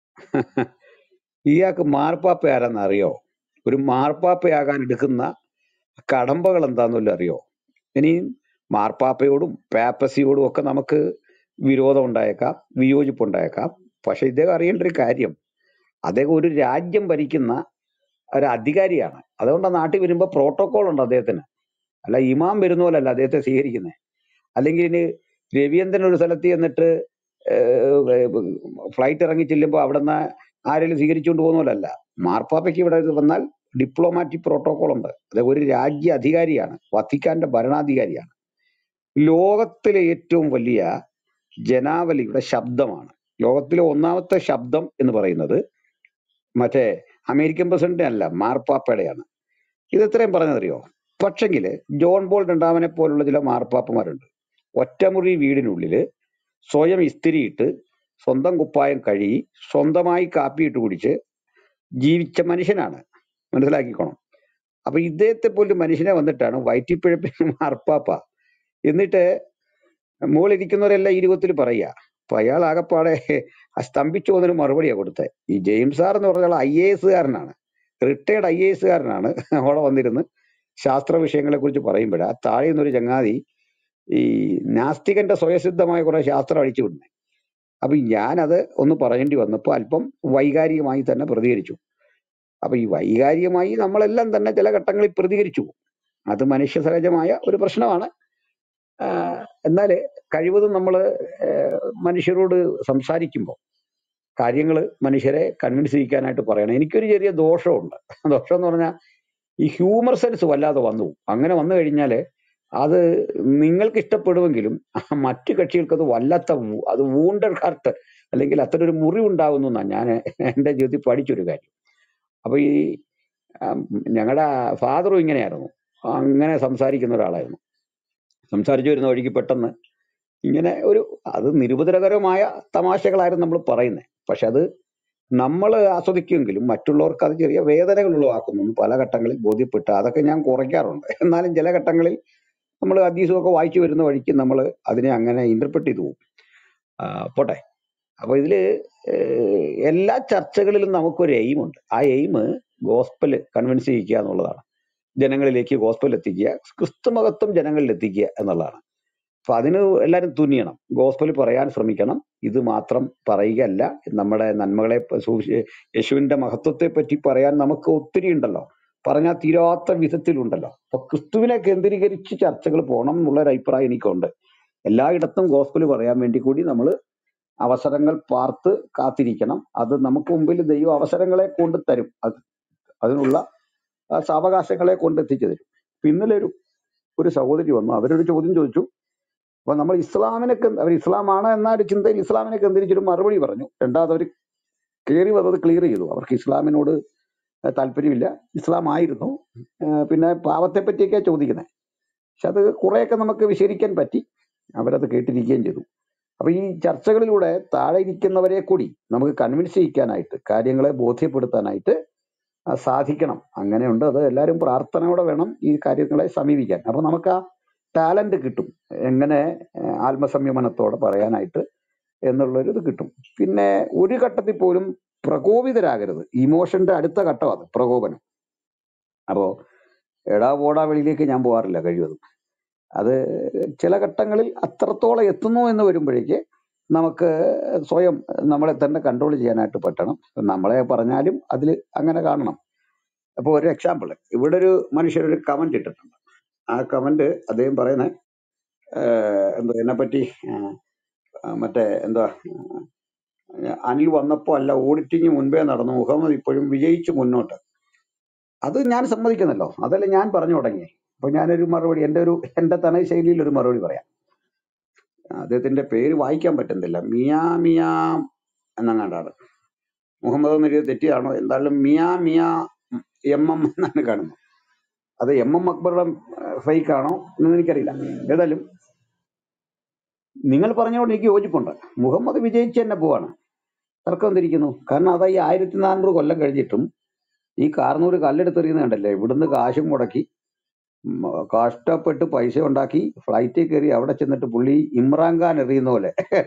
Speaker 1: ഇയാൾക്ക് മാർപ്പാപ്പ ആരാന്ന് അറിയോ ഒരു മാർപ്പാപ്പയാകാൻ എടുക്കുന്ന കടമ്പകൾ എന്താണെന്നല്ലോ അറിയോ ഇനി മാർപ്പാപ്പയോടും പാപ്പസിയോടും ഒക്കെ നമുക്ക് വിരോധം ഉണ്ടായേക്കാം വിയോജിപ്പ് ഉണ്ടായേക്കാം പക്ഷെ ഇദ്ദേഹം അറിയേണ്ട ഒരു കാര്യം അദ്ദേഹം ഒരു രാജ്യം ഭരിക്കുന്ന ഒരു അധികാരിയാണ് അതുകൊണ്ട് നാട്ടിൽ വരുമ്പോൾ പ്രോട്ടോകോൾ ഉണ്ട് അദ്ദേഹത്തിന് അല്ല ഇമാം വരുന്ന പോലല്ല അദ്ദേഹത്തെ സ്വീകരിക്കുന്നത് അല്ലെങ്കിൽ ഇനി രവീന്ദ്രൻ ഒരു സ്ഥലത്ത് ചെന്നിട്ട് ഫ്ലൈറ്റ് ഇറങ്ങി ചെല്ലുമ്പോൾ അവിടെ നിന്ന് ആരെങ്കിലും സ്വീകരിച്ചുകൊണ്ട് പോകുന്ന പോലല്ല മാർപ്പാപ്പയ്ക്ക് ഇവിടെ വന്നാൽ ഡിപ്ലോമാറ്റിക് പ്രോട്ടോകോൾ ഉണ്ട് അദ്ദേഹം ഒരു രാജ്യ അധികാരിയാണ് വത്തിക്കാന്റെ ഭരണാധികാരിയാണ് ലോകത്തിലെ ഏറ്റവും വലിയ ജനാവലിയുടെ ശബ്ദമാണ് ലോകത്തിലെ ഒന്നാമത്തെ ശബ്ദം എന്ന് പറയുന്നത് മറ്റേ അമേരിക്കൻ പ്രസിഡന്റ് അല്ല മാർപ്പാപ്പയുടെയാണ് ഇത് ഇത്രയും പറഞ്ഞതറിയോ പക്ഷെങ്കിൽ ജോൺ ബോൾ രണ്ടാമനെ പോലുള്ള ചില മാർപ്പാപ്പമാരുണ്ട് ഒറ്റമുറി വീടിനുള്ളിൽ സ്വയം ഇസ്തിരിയിട്ട് സ്വന്തം കുപ്പായം കഴുകി സ്വന്തമായി കാപ്പിയിട്ട് കുടിച്ച് ജീവിച്ച മനുഷ്യനാണ് മനസ്സിലാക്കിക്കോണം അപ്പൊ ഇദ്ദേഹത്തെ പോലും മനുഷ്യനെ വന്നിട്ടാണ് വയറ്റിപ്പിഴപ്പിന് മാർപ്പാപ്പ എന്നിട്ട് മുകളിലിരിക്കുന്നവരെല്ലാം ഈ രൂപത്തിൽ പറയുക അപ്പൊ അയാൾ ആകപ്പാടെ സ്തംഭിച്ചു പോകുന്നൊരു മറുപടിയാണ് കൊടുത്തത് ഈ ജെയിംസ് സാർ എന്ന് പറഞ്ഞാൽ ഐ എ എസുകാരനാണ് റിട്ടയർഡ് ഐ എ എസുകാരനാണ് അവിടെ വന്നിരുന്ന് ശാസ്ത്ര വിഷയങ്ങളെ കുറിച്ച് പറയുമ്പോഴാ താഴെ നിന്നൊരു ചങ്ങാതി ഈ നാസ്തികന്റെ സ്വയസിദ്ധമായ കുറെ ശാസ്ത്രം അടിച്ചു വിടുന്നത് അപ്പൊ ഞാനത് ഒന്ന് പറയേണ്ടി വന്നപ്പോൾ അല്പം വൈകാരികമായി തന്നെ പ്രതികരിച്ചു അപ്പൊ ഈ വൈകാരികമായി നമ്മളെല്ലാം തന്നെ ചില ഘട്ടങ്ങളിൽ പ്രതികരിച്ചു അത് മനുഷ്യ സഹജമായ ഒരു പ്രശ്നമാണ് ആഹ് എന്നാല് കഴിവതും നമ്മൾ മനുഷ്യരോട് സംസാരിക്കുമ്പോൾ കാര്യങ്ങൾ മനുഷ്യരെ കൺവിൻസ് ചെയ്യിക്കാനായിട്ട് പറയണം എനിക്കൊരു ചെറിയ ദോഷമുണ്ട് ദോഷം എന്ന് പറഞ്ഞാൽ ഈ ഹ്യൂമർ സെൻസ് വല്ലാതെ വന്നു പോകും. അങ്ങനെ വന്നു കഴിഞ്ഞാൽ അത് നിങ്ങൾക്ക് ഇഷ്ടപ്പെടുമെങ്കിലും മറ്റു കക്ഷികൾക്ക് അത് വല്ലാത്ത വൂ- അത് വൂണ്ടഡ് ഹാർട്ട് അല്ലെങ്കിൽ അത്ര ഒരു മുറിവ് ഉണ്ടാകുന്നു എന്നാണ് ഞാൻ എൻ്റെ ജീവിതത്തിൽ പഠിച്ചൊരു കാര്യം അപ്പൊ ഈ ഞങ്ങളുടെ ഫാദറും ഇങ്ങനെയായിരുന്നു അങ്ങനെ സംസാരിക്കുന്ന ഒരാളായിരുന്നു സംസാരിച്ചു വരുന്ന വഴിക്ക് പെട്ടെന്ന് ഇങ്ങനെ ഒരു അത് നിരുപദ്രകരമായ തമാശകളായിരുന്നു നമ്മൾ പറയുന്നത് പക്ഷെ അത് നമ്മൾ ആസ്വദിക്കുമെങ്കിലും മറ്റുള്ളവർക്ക് അത് ചെറിയ വേദനകൾ ഉളവാക്കുന്നു എന്ന് പല ഘട്ടങ്ങളിൽ ബോധ്യപ്പെട്ട് അതൊക്കെ ഞാൻ കുറയ്ക്കാറുണ്ട് എന്നാലും ചില ഘട്ടങ്ങളിൽ നമ്മൾ ഹദീസും വായിച്ചു വരുന്ന വഴിക്ക് നമ്മൾ അതിനെ അങ്ങനെ ഇന്റർപ്രറ്റ് ചെയ്തു പോകും ആ, പോട്ടെ അപ്പൊ ഇതില് ഏഹ്, എല്ലാ ചർച്ചകളിലും നമുക്കൊരു എയിം ഉണ്ട് ആ എയിം ഗോസ്പല് കൺവിൻസ് ചെയ്യിക്കുക എന്നുള്ളതാണ് ജനങ്ങളിലേക്ക് ഗോസ്പൽ എത്തിക്കുക ക്രിസ്തു മഹത്വം ജനങ്ങളിൽ എത്തിക്കുക എന്നുള്ളതാണ് അപ്പൊ അതിന് എല്ലാവരും തുനിയണം ഗോസ്പൽ പറയാൻ ശ്രമിക്കണം ഇത് മാത്രം പറയുകയല്ല നമ്മുടെ നന്മകളെ പ- സൂക്ഷി- യേശുവിന്റെ മഹത്വത്തെ പറ്റി പറയാൻ നമുക്ക് ഒത്തിരി ഉണ്ടല്ലോ പറഞ്ഞാൽ തീരാത്ത വിധത്തിലുണ്ടല്ലോ അപ്പൊ ക്രിസ്തുവിനെ കേന്ദ്രീകരിച്ച് ചർച്ചകൾ പോകണം എന്നുള്ളൊരു അഭിപ്രായം എനിക്കുണ്ട് എല്ലായിടത്തും ഗോസ്പൽ പറയാൻ വേണ്ടി കൂടി നമ്മൾ അവസരങ്ങൾ പാർത്ത് കാത്തിരിക്കണം അത് നമുക്ക് മുമ്പിൽ ദൈവം അവസരങ്ങളെ കൊണ്ട് തരും അത് അതിനുള്ള ആ സാവകാശങ്ങളെ കൊണ്ട് എത്തിച്ചു തരും ഇപ്പൊ ഇന്നലെ ഒരു ഒരു സഹോദരി വന്നു അവരൊരു ചോദ്യം ചോദിച്ചു അപ്പൊ നമ്മൾ ഇസ്ലാമിനെ കേ- അവർ ഇസ്ലാമാണ് എന്ന ഒരു ചിന്തയിൽ ഇസ്ലാമിനെ കേന്ദ്രീകരിച്ചൊരു മറുപടി പറഞ്ഞു രണ്ടാമത് അവർ കയറി വന്നത് ക്ലിയർ ചെയ്തു അവർക്ക് ഇസ്ലാമിനോട് താല്പര്യമില്ല ഇസ്ലാം ആയിരുന്നു ആ, പിന്നെ പാവത്തെ പറ്റിയൊക്കെയാ ചോദിക്കുന്നത് പക്ഷെ അത് കുറെയൊക്കെ നമുക്ക് വിശദീകരിക്കാൻ പറ്റി അവരത് കേട്ടിരിക്കുകയും ചെയ്തു അപ്പൊ ഈ ചർച്ചകളിലൂടെ താഴെ ഇരിക്കുന്നവരെ കൂടി നമുക്ക് കൺവിൻസ് ചെയ്യിക്കാനായിട്ട് കാര്യങ്ങളെ ബോധ്യപ്പെടുത്താനായിട്ട് ആ, സാധിക്കണം അങ്ങനെയുണ്ട് അത് എല്ലാവരും പ്രാർത്ഥനയോടെ വേണം ഈ കാര്യങ്ങളെ സമീപിക്കാൻ അപ്പൊ നമുക്ക് ആ ടാലന്റ് കിട്ടും എങ്ങനെ ഏഹ്, ആത്മസംയമനത്തോടെ പറയാനായിട്ട് എന്നുള്ളൊരു ഇത് കിട്ടും പിന്നെ ഒരു ഘട്ടത്തിൽ പോലും പ്രകോപിതരാകരുത് ഇമോഷന്റെ അടുത്ത ഘട്ടം അത് പ്രകോപനം അപ്പോ എടാ പോടാ വെളിയിലേക്ക് ഞാൻ പോകാറില്ല കഴിവതും അത് ചില ഘട്ടങ്ങളിൽ അത്രത്തോളം എത്തുന്നു എന്ന് വരുമ്പോഴേക്ക് നമുക്ക് സ്വയം നമ്മളെ തന്നെ കൺട്രോൾ ചെയ്യാനായിട്ട് പറ്റണം നമ്മളെ പറഞ്ഞാലും അതിൽ അങ്ങനെ കാണണം അപ്പൊ ഒരു എക്സാമ്പിൾ ഇവിടെ ഒരു മനുഷ്യരൊരു കമന്റ് ഇട്ടിട്ടുണ്ട് ആ കമന്റ് അദ്ദേഹം പറയുന്നത് എന്താ എന്നെ പറ്റി മറ്റേ എന്താ ആ, അനിൽ വന്നപ്പോ അല്ല ഓഡിറ്റിംഗ് മുൻപേ നടന്നു മുഹമ്മദ് ഇപ്പോഴും വിജയിച്ചു മുന്നോട്ട് അത് ഞാൻ സമ്മതിക്കുന്നല്ലോ അതല്ല ഞാൻ പറഞ്ഞു തുടങ്ങി അപ്പൊ ഞാനൊരു മറുപടി എന്റെ ഒരു എന്റെ തനത് ശൈലിയിൽ ഒരു മറുപടി പറയാം അദ്ദേഹത്തിന്റെ പേര് വായിക്കാൻ പറ്റുന്നില്ല മിയാ മിയാ എന്നങ്ങാണ്ടാണ് മുഹമ്മദ് എന്ന് എഴുതിയത് തെറ്റിയാണോ എന്തായാലും മിയാ മിയാ എം എം എന്നാണ് കാണുന്നത് അത് എം എം അക്ബറുടെ ഫേക്ക് ആണോ എന്ന് എനിക്കറിയില്ല ഏതായാലും നിങ്ങൾ പറഞ്ഞോട് എനിക്ക് യോജിപ്പുണ്ട് മുഹമ്മദ് വിജയിച്ച് തന്നെ പോവാണ് തർക്കം എന്തിരിക്കുന്നു കാരണം അതാ ഈ ആയിരത്തി നാനൂറ് കൊല്ലം കഴിഞ്ഞിട്ടും ഈ കാർന്നൂര് കല്ലെടുത്തെറിയുന്നത് കണ്ടല്ലേ ഇവിടുന്ന് കാശും മുടക്കി ഉം, കഷ്ടപ്പെട്ട് പൈസ ഉണ്ടാക്കി ഫ്ലൈറ്റിൽ കയറി അവിടെ ചെന്നിട്ട് പുള്ളി ഇമ്രാൻഖാൻ എറിയുന്ന പോലെ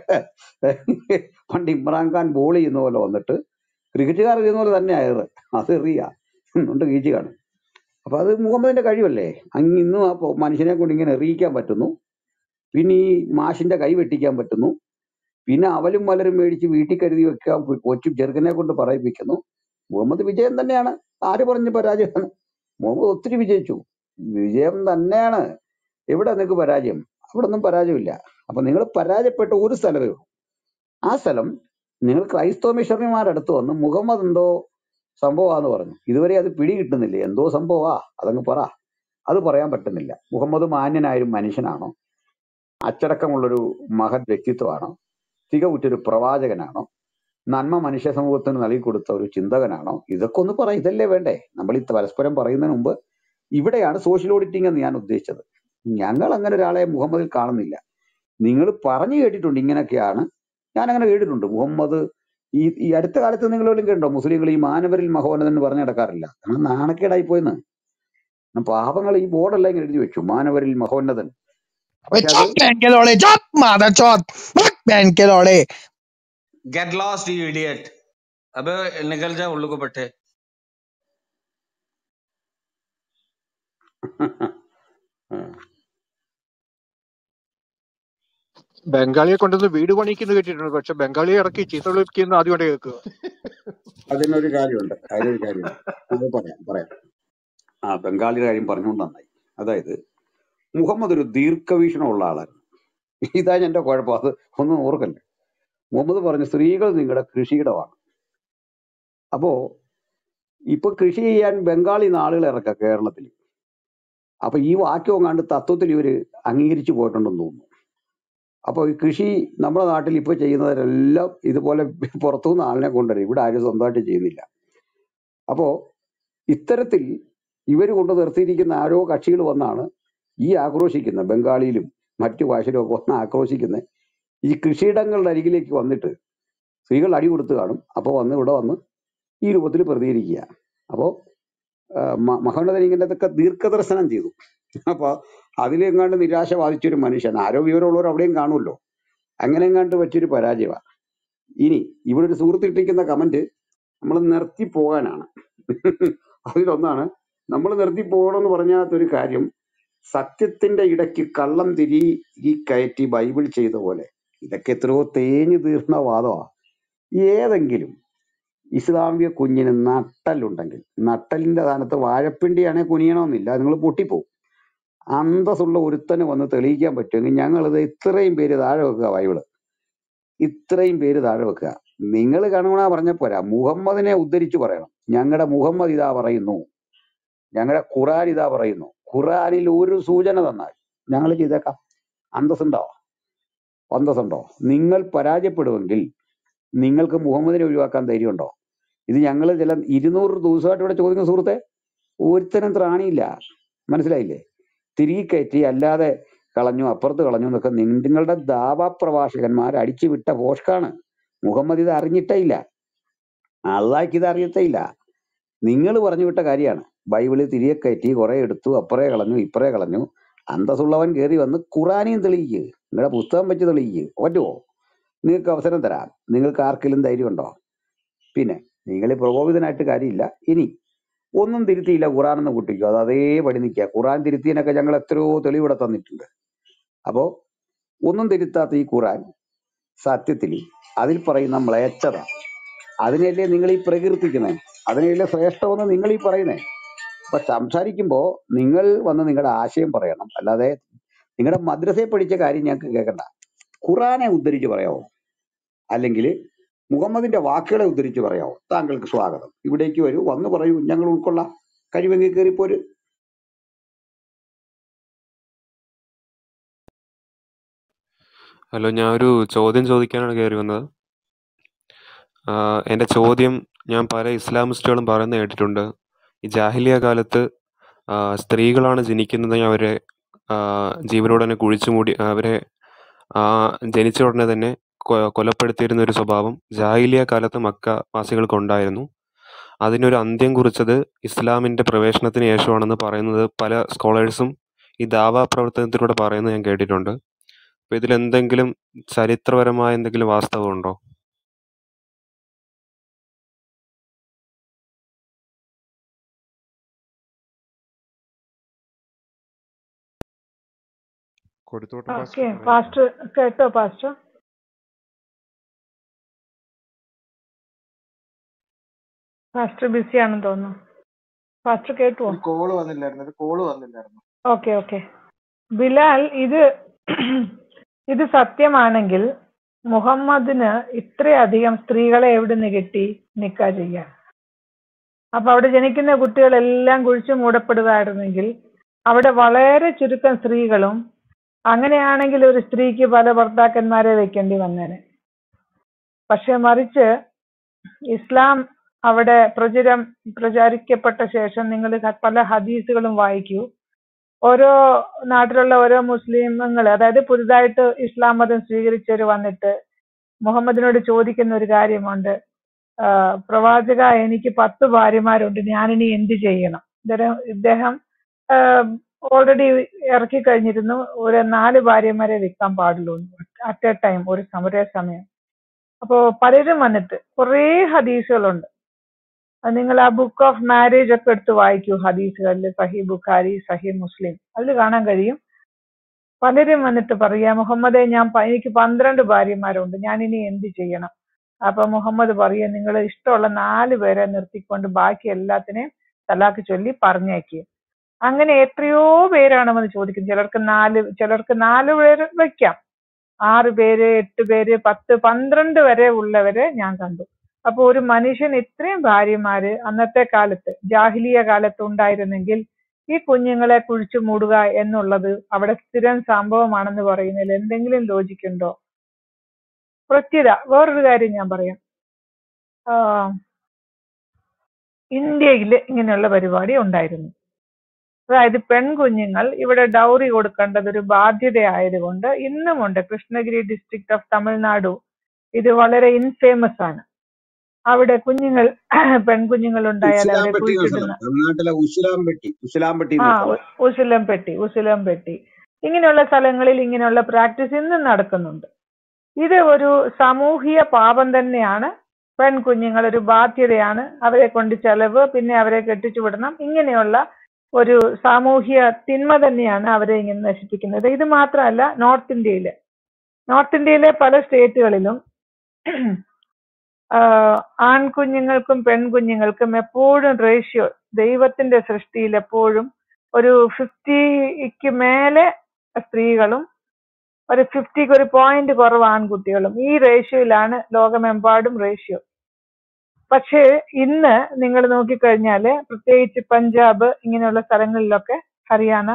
Speaker 1: പണ്ട് ഇമ്രാൻഖാൻ ബോൾ ചെയ്യുന്ന പോലെ വന്നിട്ട് ക്രിക്കറ്റുകാർ എറിയുന്ന പോലെ തന്നെ അയറ് അത് എറിയ കൊണ്ട് വീഴ്ച കാണും അപ്പൊ അത് മുഹമ്മദിന്റെ കഴിവല്ലേ അങ്ങ് ഇന്നും ആ പൊ- മനുഷ്യനെ കൊണ്ട് ഇങ്ങനെ എറിയിക്കാൻ പറ്റുന്നു പിന്നെ ഈ മാഷിന്റെ കൈ വെട്ടിക്കാൻ പറ്റുന്നു പിന്നെ അവലും മലരും മേടിച്ച് വീട്ടിൽ കരുതി വെക്കാൻ പു- കൊച്ചു ചെറുക്കനെ കൊണ്ട് പറയിപ്പിക്കുന്നു മുഹമ്മദ് വിജയം തന്നെയാണ് ആര് പറഞ്ഞു പരാജയമാണ് മുഹമ്മദ് ഒത്തിരി വിജയിച്ചു വിജയം തന്നെയാണ് എവിടെ നിങ്ങൾക്ക് പരാജയം അവിടെ ഒന്നും പരാജയമില്ല അപ്പൊ നിങ്ങൾ പരാജയപ്പെട്ട ഒരു സ്ഥലമേ ഉള്ളൂ ആ സ്ഥലം നിങ്ങൾ ക്രൈസ്തവ മിഷണറിമാരടുത്ത് വന്ന് മുഹമ്മദ് എന്തോ സംഭവമാന്ന് പറഞ്ഞു ഇതുവരെ അത് പിടി കിട്ടുന്നില്ലേ എന്തോ സംഭവമാ അതങ്ങ് പറ അത് പറയാൻ പറ്റുന്നില്ല മുഹമ്മദ് മാന്യനായൊരു മനുഷ്യനാണോ അച്ചടക്കമുള്ളൊരു മഹത് വ്യക്തിത്വമാണോ തികവുറ്റൊരു പ്രവാചകനാണോ നന്മ മനുഷ്യ സമൂഹത്തിന് നൽകി കൊടുത്ത ഒരു ചിന്തകനാണോ ഇതൊക്കെ ഒന്ന് പറ ഇതല്ലേ വേണ്ടേ നമ്മൾ ഈ പരസ്പരം പറയുന്നതിന് മുമ്പ് ഇവിടെയാണ് സോഷ്യൽ ഓഡിറ്റിംഗ് എന്ന് ഞാൻ ഉദ്ദേശിച്ചത് ഞങ്ങൾ അങ്ങനെ ഒരാളെ മുഹമ്മദിൽ കാണുന്നില്ല നിങ്ങൾ പറഞ്ഞു കേട്ടിട്ടുണ്ട് ഇങ്ങനെയൊക്കെയാണ് ഞാൻ അങ്ങനെ കേട്ടിട്ടുണ്ട് മുഹമ്മദ് ഈ ഈ അടുത്ത കാലത്ത് നിങ്ങൾ വല്ലതും കേട്ടോ മുസ്ലിങ്ങൾ ഈ മാനവരിൽ മഹോന്നതൻ എന്ന് പറഞ്ഞു നടക്കാറില്ല കാരണം നാണക്കേടായി പോയെന്ന് പാപങ്ങൾ ഈ ബോർഡെല്ലാം ഇങ്ങനെ എഴുതി വെച്ചു മാനവരിൽ മഹോന്നതൻ
Speaker 4: अबे
Speaker 1: പക്ഷെ അത്
Speaker 4: चौथ बहन के लौड़े चौथ मादर चौथ मत बहन के लौड़े
Speaker 5: गेट लॉस्ट यू इडियट अबे निकल जा उल्लू को पट्टे
Speaker 6: ബംഗാളിയെ കൊണ്ടുവന്ന് വീട് പണിയിക്കുന്നു കേട്ടിട്ടുണ്ട് പക്ഷെ ബംഗാളിയെ ഇറക്കി ചീത്ത വിളിക്കുന്ന ആദ്യമായിട്ട് കേൾക്കുക
Speaker 1: അതിനൊരു കാര്യമുണ്ട് അതിനൊരു കാര്യമുണ്ട് അത് പറയാം പറയാം ആ ബംഗാളിയുടെ കാര്യം പറഞ്ഞുകൊണ്ട് നന്നായി അതായത് മുഹമ്മദ് ഒരു ദീർഘവീക്ഷണമുള്ള ആളാണ് ഇതാ എന്റെ കുഴപ്പം അത് ഒന്നും ഓർക്കല്ലേ മുഹമ്മദ് പറഞ്ഞു സ്ത്രീകൾ നിങ്ങളുടെ കൃഷിയിടമാണ് അപ്പോ ഇപ്പൊ കൃഷി ചെയ്യാൻ ബംഗാളി ആളുകൾ ഇറക്കാം കേരളത്തിൽ അപ്പൊ ഈ വാക്യം കണ്ട് തത്വത്തിൽ ഇവര് അംഗീകരിച്ചു പോയിട്ടുണ്ടെന്ന് തോന്നുന്നു അപ്പൊ ഈ കൃഷി നമ്മുടെ നാട്ടിൽ ഇപ്പൊ ചെയ്യുന്നവരെല്ലാം ഇതുപോലെ പുറത്തുനിന്ന് ആളിനെ കൊണ്ടുവരും ഇവിടെ ആരും സ്വന്തമായിട്ട് ചെയ്യുന്നില്ല അപ്പോ ഇത്തരത്തിൽ ഇവർ കൊണ്ട് നിർത്തിയിരിക്കുന്ന ആരോ കക്ഷികൾ വന്നാണ് ഈ ആക്രോശിക്കുന്ന ബംഗാളിയിലും മറ്റു ഭാഷയിലും ഒക്കെ വന്ന് ആക്രോശിക്കുന്ന ഈ കൃഷിയിടങ്ങളുടെ അരികിലേക്ക് വന്നിട്ട് സ്ത്രീകൾ അടി കൊടുത്ത് കാണും അപ്പോൾ വന്ന് ഇവിടെ വന്ന് ഈ രൂപത്തിൽ പ്രതികരിക്കുക അപ്പോൾ മഹോന്നതൻ ഇങ്ങനത്തൊക്കെ ദീർഘദർശനം ചെയ്തു അപ്പൊ അതിലെങ്ങാണ്ട് നിരാശ ബാധിച്ചൊരു മനുഷ്യൻ ആരോ വിവരമുള്ളവർ അവിടെയും കാണുമല്ലോ അങ്ങനെ എങ്ങാണ്ട് പറ്റിയൊരു പരാജയമാണ് ഇനി ഇവിടെ ഒരു സുഹൃത്തിട്ടിരിക്കുന്ന കമന്റ് നമ്മൾ നിർത്തി പോകാനാണ് അതിലൊന്നാണ് നമ്മൾ നിർത്തി പോകണമെന്ന് പറഞ്ഞാത്തൊരു കാര്യം സത്യത്തിന്റെ ഇടയ്ക്ക് കള്ളം തിരികി കയറ്റി ബൈബിൾ ചെയ്ത പോലെ ഇതൊക്കെ എത്രയോ തേഞ്ഞു തീർന്ന വാദമാണ് ഏതെങ്കിലും ഇസ്ലാമിക കുഞ്ഞിന് നട്ടലുണ്ടെങ്കിൽ നട്ടലിന്റെ സ്ഥാനത്ത് വാഴപ്പിണ്ടിയാണെങ്കിൽ കുനിയണമെന്നില്ല നിങ്ങൾ പൊട്ടിപ്പോവും അന്തസ്സുള്ള ഒരുത്തന് വന്ന് തെളിയിക്കാൻ പറ്റുമെങ്കിൽ ഞങ്ങളിത് ഇത്രയും പേര് താഴെ വെക്കുക ബൈബിള് ഇത്രയും പേര് താഴെ വെക്കുക നിങ്ങൾ കണുണ പറഞ്ഞ പോരാ മുഹമ്മദിനെ ഉദ്ധരിച്ചു പറയണം ഞങ്ങളുടെ മുഹമ്മദ് ഇതാ പറയുന്നു ഞങ്ങളുടെ ഖുറാൻ ഇതാ പറയുന്നു ഖുറാനിൽ ഒരു സൂചന തന്നാൽ ഞങ്ങൾ ചെയ്തേക്കാം അന്തസ്സുണ്ടോ അന്തസ്സുണ്ടോ നിങ്ങൾ പരാജയപ്പെടുമെങ്കിൽ നിങ്ങൾക്ക് മുഹമ്മദിനെ ഒഴിവാക്കാൻ ധൈര്യമുണ്ടോ ഇത് ഞങ്ങൾ ചില ഇരുന്നൂറ് ദിവസമായിട്ട് ഇവിടെ ചോദിക്കുന്ന സുഹൃത്തെ ഒരുത്തനും ത്രാണിയില്ല മനസ്സിലായില്ലേ തിരികെ കയറ്റി അല്ലാതെ കളഞ്ഞു അപ്പുറത്ത് കളഞ്ഞു എന്നൊക്കെ നിങ്ങളുടെ ദാവാ പ്രഭാഷകന്മാർ അടിച്ചു വിട്ട പോഷ്കാണ് മുഹമ്മദ് ഇത് അറിഞ്ഞിട്ടേ ഇല്ല അള്ളാഹ്ക്ക് ഇത് അറിയത്തേ ഇല്ല നിങ്ങൾ പറഞ്ഞു വിട്ട കാര്യമാണ് ബൈബിളിൽ തിരികെ കയറ്റി കുറെ എടുത്തു അപ്പറേ കളഞ്ഞു ഇപ്പറേ കളഞ്ഞു അന്തസ്സുള്ളവൻ കയറി വന്ന് ഖുറാനെയും തെളിയിക്കുക നിങ്ങളുടെ പുസ്തകം വെച്ച് തെളിയിക്കുക പറ്റുമോ നിങ്ങൾക്ക് അവസരം തരാം നിങ്ങൾക്ക് ആർക്കെങ്കിലും ധൈര്യമുണ്ടോ പിന്നെ നിങ്ങൾ പ്രകോപിതനായിട്ട് കാര്യമില്ല ഇനി ഒന്നും തിരുത്തിയില്ല ഖുറാൻ എന്ന് കൂട്ടിക്കോ അത് അതേപടി നിൽക്കുക ഖുറാൻ തിരുത്തിയതിനൊക്കെ ഞങ്ങൾ എത്രയോ തെളിവിടെ തന്നിട്ടുണ്ട് അപ്പോ ഒന്നും തിരുത്താത്ത ഈ ഖുറാൻ സത്യത്തിൽ അതിൽ പറയുന്ന മ്ലേച്ഛത അതിനെയല്ലേ നിങ്ങൾ ഈ പ്രകീർത്തിക്കുന്നത് അതിനെയല്ലേ ശ്രേഷ്ഠമെന്ന് നിങ്ങൾ ഈ പറയുന്നേ അപ്പൊ സംസാരിക്കുമ്പോ നിങ്ങൾ വന്ന് നിങ്ങളുടെ ആശയം പറയണം അല്ലാതെ നിങ്ങളുടെ മദ്രസയിൽ പഠിച്ച കാര്യം ഞങ്ങൾക്ക് കേൾക്കണ്ട ഖുറാനെ ഉദ്ധരിച്ച് പറയാമോ അല്ലെങ്കിൽ മുഹമ്മദിന്റെ വാക്കുകളെ ഉദ്ധരിച്ച് പറയാമോ താങ്കൾക്ക് സ്വാഗതം ഇവിടേക്ക് വരൂ വന്ന് പറയൂ ഞങ്ങൾ ഉൾക്കൊള്ളാം കഴിവെങ്കിൽ കയറിപ്പോര്
Speaker 7: ഹലോ ഞാൻ ഒരു ചോദ്യം ചോദിക്കാനാണ് കയറി വന്നത് ആഹ് എൻ്റെ ചോദ്യം ഞാൻ പല ഇസ്ലാമിസ്റ്റുകളും പറയുന്നത് കേട്ടിട്ടുണ്ട് ഈ ജാഹിലിയ കാലത്ത് ആഹ് സ്ത്രീകളാണ് ജനിക്കുന്നത് അവരെ ആഹ് ജീവനോടെ തന്നെ കുഴിച്ചു മൂടി അവരെ ആഹ് ജനിച്ച ഉടനെ തന്നെ കൊ- കൊലപ്പെടുത്തിയിരുന്ന ഒരു സ്വഭാവം ജാഹിലിയ കാലത്ത് മക്ക വാസികൾക്ക് ഉണ്ടായിരുന്നു അതിനൊരു അന്ത്യം കുറിച്ചത് ഇസ്ലാമിന്റെ പ്രവേശനത്തിന് ശേഷമാണെന്ന് പറയുന്നത് പല സ്കോളേഴ്സും ഈ ദാവാ പ്രവർത്തനത്തിലൂടെ പറയുന്നത് ഞാൻ കേട്ടിട്ടുണ്ട് അപ്പൊ ഇതിൽ എന്തെങ്കിലും ചരിത്രപരമായ എന്തെങ്കിലും വാസ്തവമുണ്ടോ
Speaker 8: കൊടുത്തോട്ടം പാസ്റ്റർ
Speaker 3: ഓക്കെ
Speaker 8: പറയാം
Speaker 3: പാസ്റ്റർ കേട്ടോ പാസ്റ്റർ പാസ്റ്റർ ബിസി ആണെന്ന് തോന്നുന്നു പാസ്റ്റർ കേട്ടുവോ
Speaker 2: ഒരു കോള് വന്നില്ലായിരുന്നു ഒരു കോള് വന്നില്ലായിരുന്നു
Speaker 3: ഓക്കെ ഓക്കെ ബിലാൽ ഇത് ഇത് സത്യമാണെങ്കിൽ മുഹമ്മദിന് ഇത്രയധികം സ്ത്രീകളെ എവിടുന്ന് കിട്ടി നിക്കാ ചെയ്യാൻ അപ്പൊ അവിടെ ജനിക്കുന്ന കുട്ടികളെല്ലാം കുഴിച്ചു മൂടപ്പെടുകയായിരുന്നെങ്കിൽ അവിടെ വളരെ ചുരുക്കം സ്ത്രീകളും അങ്ങനെയാണെങ്കിൽ ഒരു സ്ത്രീക്ക് പല ഭർത്താക്കന്മാരെ വെക്കേണ്ടി വന്നേനെ പക്ഷെ മറിച്ച് ഇസ്ലാം അവിടെ പ്രചരം പ്രചാരിക്കപ്പെട്ട ശേഷം നിങ്ങൾ പല ഹദീസുകളും വായിക്കൂ ഓരോ നാട്ടിലുള്ള ഓരോ മുസ്ലിങ്ങൾ അതായത് പുതുതായിട്ട് ഇസ്ലാം മതം സ്വീകരിച്ചവർ വന്നിട്ട് മുഹമ്മദിനോട് ചോദിക്കുന്ന ഒരു കാര്യമുണ്ട് ആ, പ്രവാചക എനിക്ക് പത്ത് ഭാര്യമാരുണ്ട് ഞാനിനി എന്ത് ചെയ്യണം ഇദ്ദേഹം ഇദ്ദേഹം ഓൾറെഡി ഇറക്കി കഴിഞ്ഞിരുന്നു ഒരു നാല് ഭാര്യമാരെ വിൽക്കാൻ പാടുള്ളൂ അറ്റ് എ ടൈം ഒരു സമ- ഒരേ സമയം അപ്പോ പലരും വന്നിട്ട് കുറേ ഹദീസുകളുണ്ട് അത് നിങ്ങൾ ആ ബുക്ക് ഓഫ് മാരേജ് ഒക്കെ എടുത്ത് വായിക്കൂ ഹദീസുകളിൽ സഹി ബുഖാരി സഹി മുസ്ലിം അതിൽ കാണാൻ കഴിയും പലരും വന്നിട്ട് പറയാ മുഹമ്മദെ ഞാൻ പ- എനിക്ക് പന്ത്രണ്ട് ഭാര്യമാരുണ്ട് ഞാൻ ഇനി എന്ത് ചെയ്യണം അപ്പൊ മുഹമ്മദ് പറയുക നിങ്ങൾ ഇഷ്ടമുള്ള നാല് പേരെ നിർത്തിക്കൊണ്ട് ബാക്കി എല്ലാത്തിനെയും തലാക്ക് ചൊല്ലി പറഞ്ഞേക്കുക അങ്ങനെ എത്രയോ പേരാണ് വന്ന് ചോദിക്കുന്നത് ചിലർക്ക് നാല് ചിലർക്ക് നാല് പേര് വെക്കാം ആറ് പേര് എട്ട് പേര് പത്ത് പന്ത്രണ്ട് വരെ ഉള്ളവരെ ഞാൻ കണ്ടു അപ്പൊ ഒരു മനുഷ്യൻ ഇത്രയും ഭാര്യമാര് അന്നത്തെ കാലത്ത് ജാഹിലിയ കാലത്ത് ഉണ്ടായിരുന്നെങ്കിൽ ഈ കുഞ്ഞുങ്ങളെ കുഴിച്ചു മൂടുക എന്നുള്ളത് അവിടെ സ്ഥിരം സംഭവമാണെന്ന് പറയുന്നതിൽ എന്തെങ്കിലും ലോജിക്ക് ഉണ്ടോ പ്രത്യേക വേറൊരു കാര്യം ഞാൻ പറയാം ആഹ് ഇന്ത്യയിൽ ഇങ്ങനെയുള്ള പരിപാടി ഉണ്ടായിരുന്നു അതായത് പെൺകുഞ്ഞുങ്ങൾ ഇവിടെ ഡൗറി കൊടുക്കേണ്ടത് ഒരു ബാധ്യതയായതുകൊണ്ട് ഇന്നുമുണ്ട് കൃഷ്ണഗിരി ഡിസ്ട്രിക്ട് ഓഫ് തമിഴ്നാടു ഇത് വളരെ ഇൻഫേമസ് ആണ് അവിടെ കുഞ്ഞുങ്ങൾ പെൺകുഞ്ഞുങ്ങൾ ഉണ്ടായാൽ അവരെ
Speaker 9: ഉസിലാംപെട്ടി എന്ന
Speaker 3: കുഴിച്ചിടുന്ന
Speaker 9: സ്ഥലം തമിഴ്നാട്ടിലെ ഉസിലാംപെട്ടി ഉസിലാംപെട്ടി
Speaker 3: ആ
Speaker 9: എന്ന സ്ഥലം
Speaker 3: ഉ- ഉസിലംപെട്ടി ഉസിലംപെട്ടി ഇങ്ങനെയുള്ള സ്ഥലങ്ങളിൽ ഇങ്ങനെയുള്ള പ്രാക്ടീസ് ഇന്നും നടക്കുന്നുണ്ട് ഇത് ഒരു സാമൂഹിക പാപം തന്നെയാണ് പെൺകുഞ്ഞുങ്ങൾ ഒരു ബാധ്യതയാണ് അവരെ കൊണ്ട് ചെലവ് പിന്നെ അവരെ കെട്ടിച്ചു വിടണം ഇങ്ങനെയുള്ള ഒരു സാമൂഹ്യ തിന്മ തന്നെയാണ് അവരെ ഇങ്ങനെ നശിപ്പിക്കുന്നത് ഇത് മാത്രമല്ല നോർത്ത് ഇന്ത്യയില് നോർത്ത് ഇന്ത്യയിലെ പല സ്റ്റേറ്റുകളിലും ആഹ് ആൺകുഞ്ഞുങ്ങൾക്കും പെൺകുഞ്ഞുങ്ങൾക്കും എപ്പോഴും റേഷ്യോ ദൈവത്തിന്റെ സൃഷ്ടിയിൽ എപ്പോഴും ഒരു ഫിഫ്റ്റിക്ക് മേലെ സ്ത്രീകളും ഒരു ഫിഫ്റ്റിക്ക് ഒരു പോയിന്റ് കുറവ് ആൺകുട്ടികളും ഈ റേഷ്യോയിലാണ് ലോകമെമ്പാടും റേഷ്യോ പക്ഷേ ഇന്ന് നിങ്ങൾ നോക്കിക്കഴിഞ്ഞാല് പ്രത്യേകിച്ച് പഞ്ചാബ് ഇങ്ങനെയുള്ള സ്ഥലങ്ങളിലൊക്കെ Haryana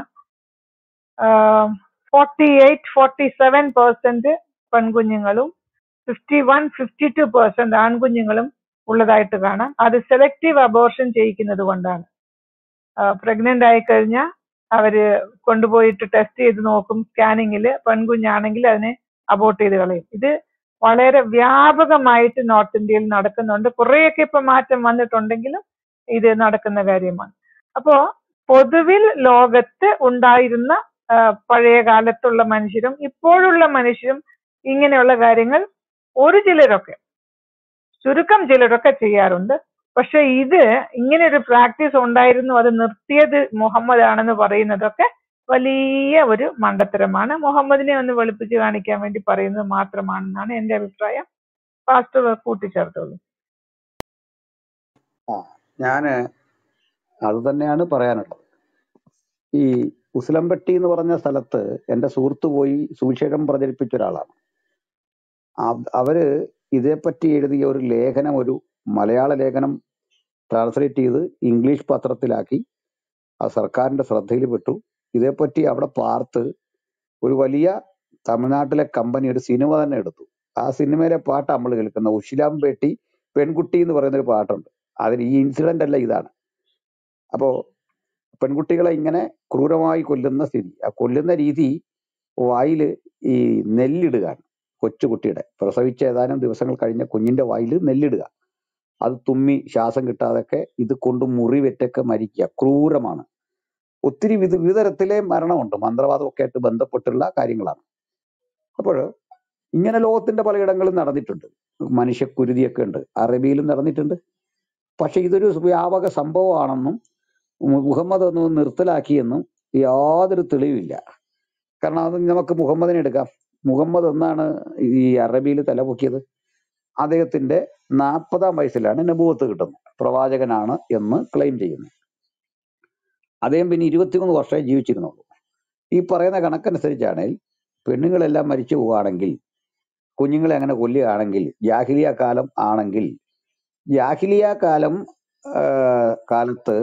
Speaker 3: forty eight forty seven percent പെൺകുഞ്ഞുങ്ങളും fifty one fifty two percent ആൺകുഞ്ഞുങ്ങളും ഉള്ളതായിട്ട് കാണാം അത് സെലക്റ്റീവ് അബോർഷൻ ചെയ്യിക്കുന്നത് കൊണ്ടാണ് പ്രഗ്നന്റ് ആയി കഴിഞ്ഞാൽ അവര് കൊണ്ടുപോയിട്ട് ടെസ്റ്റ് ചെയ്ത് നോക്കും സ്കാനിങ്ങിൽ പെൺകുഞ്ഞാണെങ്കിൽ അതിനെ അബോർട്ട് ചെയ്ത് കളയും ഇത് വളരെ വ്യാപകമായിട്ട് നോർത്ത് ഇന്ത്യയിൽ നടക്കുന്നുണ്ട് കുറേയൊക്കെ ഇപ്പൊ മാറ്റം വന്നിട്ടുണ്ടെങ്കിലും ഇത് നടക്കുന്ന കാര്യമാണ് അപ്പോ പൊതുവിൽ ലോകത്ത് ഉണ്ടായിരുന്ന ആ, പഴയ കാലത്തുള്ള മനുഷ്യരും ഇപ്പോഴുള്ള മനുഷ്യരും ഇങ്ങനെയുള്ള കാര്യങ്ങൾ ഒരു ചിലരൊക്കെ ചുരുക്കം ചിലരൊക്കെ ചെയ്യാറുണ്ട് പക്ഷെ ഇത് ഇങ്ങനെ ഒരു പ്രാക്ടീസ് ഉണ്ടായിരുന്നു അത് നിർത്തിയത് മുഹമ്മദ് ആണെന്ന് പറയുന്നതൊക്കെ വലിയ ഒരു മണ്ടത്തരമാണ് മുഹമ്മദിനെ ഒന്ന് വെളുപ്പിച്ച് കാണിക്കാൻ വേണ്ടി പറയുന്നത് മാത്രമാണെന്നാണ് എന്റെ അഭിപ്രായം പാസ്റ്റർ കൂട്ടിച്ചേർത്തോളൂ
Speaker 1: ആ ഞാന് അത് തന്നെയാണ് പറയാനുള്ളത് ഈ ഉസിലംപട്ടി എന്ന് പറഞ്ഞ സ്ഥലത്ത് എൻ്റെ സുഹൃത്ത് പോയി സുവിശേഷം പ്രചരിപ്പിച്ച ഒരാളാണ് അവ- അവര് ഇതേപ്പറ്റി എഴുതിയ ഒരു ലേഖനം ഒരു മലയാള ലേഖനം ട്രാൻസ്ലേറ്റ് ചെയ്ത് ഇംഗ്ലീഷ് പത്രത്തിലാക്കി ആ സർക്കാരിന്റെ ശ്രദ്ധയിൽ പെട്ടു ഇതേപ്പറ്റി അവിടെ പാർത്ത് ഒരു വലിയ തമിഴ്നാട്ടിലെ കമ്പനി ഒരു സിനിമ തന്നെ എടുത്തു ആ സിനിമയിലെ പാട്ട് നമ്മൾ കേൾക്കുന്ന ഉശിലാംപേട്ടി പെൺകുട്ടി എന്ന് പറയുന്ന ഒരു പാട്ടുണ്ട് അതിൽ ഈ ഇൻസിഡന്റ് അല്ല ഇതാണ് അപ്പോ പെൺകുട്ടികളെ ഇങ്ങനെ ക്രൂരമായി കൊല്ലുന്ന സ്ഥിതി ആ കൊല്ലുന്ന രീതി വായില് ഈ നെല്ലിടുകയാണ് കൊച്ചുകുട്ടിയുടെ പ്രസവിച്ച ഏതാനും ദിവസങ്ങൾ കഴിഞ്ഞ കുഞ്ഞിന്റെ വായിൽ നെല്ലിടുക അത് തുമ്മി ശ്വാസം കിട്ടാതൊക്കെ ഇത് കൊണ്ട് മുറിവെറ്റൊക്കെ മരിക്കുക ക്രൂരമാണ് ഒത്തിരി വിധ വിധതരത്തിലെ മരണമുണ്ട് മന്ത്രവാദമൊക്കെ ആയിട്ട് ബന്ധപ്പെട്ടുള്ള കാര്യങ്ങളാണ് അപ്പോൾ ഇങ്ങനെ ലോകത്തിന്റെ പലയിടങ്ങളും നടന്നിട്ടുണ്ട് മനുഷ്യക്കുരുതിയൊക്കെ ഉണ്ട് അറബിയിലും നടന്നിട്ടുണ്ട് പക്ഷെ ഇതൊരു വ്യാപക സംഭവമാണെന്നും മു- മുഹമ്മദ് ഒന്ന് നിർത്തലാക്കിയെന്നും യാതൊരു തെളിവില്ല കാരണം അത് നമുക്ക് മുഹമ്മദിനെ എടുക്കാം മുഹമ്മദ് എന്നാണ് ഈ അറബിയിൽ തലപൊക്കിയത് അദ്ദേഹത്തിന്റെ നാൽപ്പതാം വയസ്സിലാണ് നബുവത്ത് കിട്ടുന്നത് പ്രവാചകനാണ് എന്ന് ക്ലെയിം ചെയ്യുന്നത് അദ്ദേഹം പിന്നെ ഇരുപത്തിമൂന്ന് വർഷമേ ജീവിച്ചിരുന്നുള്ളൂ ഈ പറയുന്ന കണക്കനുസരിച്ചാണെങ്കിൽ പെണ്ണുങ്ങളെല്ലാം മരിച്ചു പോവുകയാണെങ്കിൽ കുഞ്ഞുങ്ങളെ അങ്ങനെ കൊല്ലുകയാണെങ്കിൽ ജാഹിലിയ കാലം ആണെങ്കിൽ ജാഹിലിയ കാലം ആ, കാലത്ത്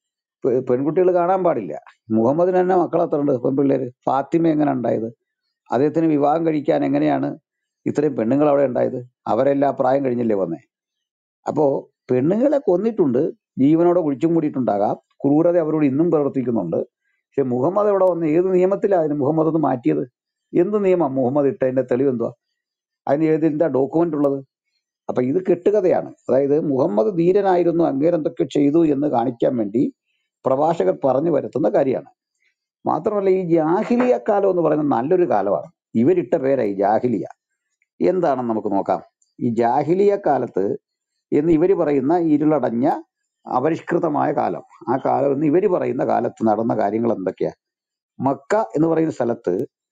Speaker 1: പെ- പെൺകുട്ടികൾ കാണാൻ പാടില്ല മുഹമ്മദിന് തന്നെ മക്കൾ എത്ര ഉണ്ട് പെൺപിള്ളേര് ഫാത്തിമ എങ്ങനെ ഉണ്ടായത് അദ്ദേഹത്തിന് വിവാഹം കഴിക്കാൻ എങ്ങനെയാണ് ഇത്രയും പെണ്ണുങ്ങൾ അവിടെ ഉണ്ടായത് അവരെല്ലാം പ്രായം കഴിഞ്ഞല്ലേ വന്നേ അപ്പോ പെണ്ണുങ്ങളെ കൊന്നിട്ടുണ്ട് ജീവനോടെ കുഴിച്ചും കൂടിയിട്ടുണ്ടാകാം ക്രൂരത അവരോട് ഇന്നും പ്രവർത്തിക്കുന്നുണ്ട് പക്ഷെ മുഹമ്മദ് ഇവിടെ വന്ന് ഏത് നിയമത്തിലാണ് അതിന് മുഹമ്മദ് ഒന്ന് മാറ്റിയത് എന്ത് നിയമം മുഹമ്മദ് ഇട്ടതിന്റെ തെളിവ് എന്തുവാ അതിന് എഴുതിന്റെ ഡോക്യുമെന്റ് ഉള്ളത് അപ്പൊ ഇത് കെട്ടുകഥയാണ് അതായത് മുഹമ്മദ് ധീരനായിരുന്നു അങ്ങേരെന്തൊക്കെ ചെയ്തു എന്ന് കാണിക്കാൻ വേണ്ടി പ്രഭാഷകർ പറഞ്ഞു വരുത്തുന്ന കാര്യമാണ് മാത്രമല്ല ഈ ജാഹിലിയ കാലം എന്ന് പറയുന്നത് നല്ലൊരു കാലമാണ് ഇവരിട്ട പേരായി ജാഹിലിയ എന്താണെന്ന് നമുക്ക് നോക്കാം ഈ ജാഹിലിയ കാലത്ത് എന്ന് ഇവര് പറയുന്ന ഇരുളടഞ്ഞ അപരിഷ്കൃതമായ കാലം ആ കാലം എന്ന് ഇവര് പറയുന്ന കാലത്ത് നടന്ന കാര്യങ്ങൾ എന്തൊക്കെയാ മക്ക എന്ന് പറയുന്ന സ്ഥലത്ത്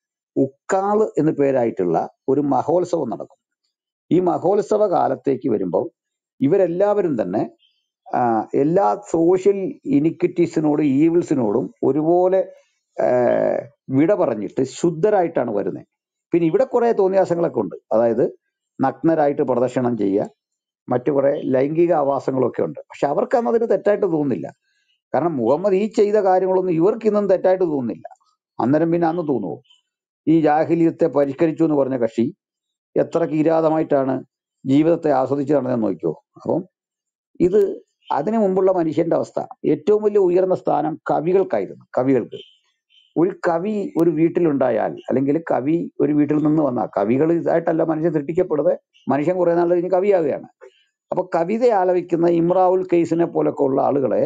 Speaker 1: ഉക്കാള് എന്ന് പേരായിട്ടുള്ള ഒരു മഹോത്സവം നടക്കും ഈ മഹോത്സവ കാലത്തേക്ക് വരുമ്പോൾ ഇവരെല്ലാവരും തന്നെ ആ, എല്ലാ സോഷ്യൽ ഇനിക്വിറ്റീസിനോടും ഈവിൾസിനോടും ഒരുപോലെ ആ, വിട പറഞ്ഞിട്ട് ശുദ്ധരായിട്ടാണ് വരുന്നത് പിന്നെ ഇവിടെ കുറെ തോന്നിയാസങ്ങളൊക്കെ ഉണ്ട് അതായത് നഗ്നരായിട്ട് പ്രദർശനം ചെയ്യുക മറ്റു കുറെ ലൈംഗിക ആവാസങ്ങളൊക്കെ ഉണ്ട് പക്ഷെ അവർക്കൊന്നും അതിന് തെറ്റായിട്ട് തോന്നുന്നില്ല കാരണം മുഹമ്മദ് ഈ ചെയ്ത കാര്യങ്ങളൊന്നും ഇവർക്ക് ഇന്നും തെറ്റായിട്ട് തോന്നുന്നില്ല അന്നേരം പിന്നെ അന്ന് തോന്നുമോ ഈ ജാഹിലിയത്തെ പരിഷ്കരിച്ചു എന്ന് പറഞ്ഞ കക്ഷി എത്ര കിരാതമായിട്ടാണ് ജീവിതത്തെ ആസ്വദിച്ച് നടന്നതെന്ന് നോക്കിയോ അപ്പം ഇത് അതിനു മുമ്പുള്ള മനുഷ്യന്റെ അവസ്ഥ ഏറ്റവും വലിയ ഉയർന്ന സ്ഥാനം കവികൾക്കായിരുന്നു കവികൾക്ക് ഒരു കവി ഒരു വീട്ടിലുണ്ടായാൽ അല്ലെങ്കിൽ കവി ഒരു വീട്ടിൽ നിന്ന് വന്ന കവികൾ ഇതായിട്ടല്ല മനുഷ്യൻ സൃഷ്ടിക്കപ്പെടുന്നത് മനുഷ്യൻ കുറെ നാൾ കഴിഞ്ഞ് കവിയാകുകയാണ് അപ്പൊ കവിത ആലപിക്കുന്ന ഇമ്രാവുൽ കെയ്സിനെ പോലൊക്കെ ഉള്ള ആളുകളെ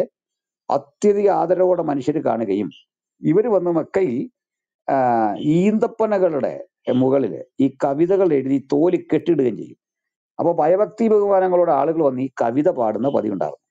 Speaker 1: അത്യധിക ആദരവോടെ മനുഷ്യർ കാണുകയും ഇവർ വന്ന് മക്കയിൽ ആ, ഈന്തപ്പനകളുടെ മുകളിൽ ഈ കവിതകൾ എഴുതി തോലി കെട്ടിടുകയും ചെയ്യും അപ്പൊ ഭയഭക്തി ബഹുമാനങ്ങളോടെ ആളുകൾ വന്ന് ഈ കവിത പാടുന്ന പതിവുണ്ടാകും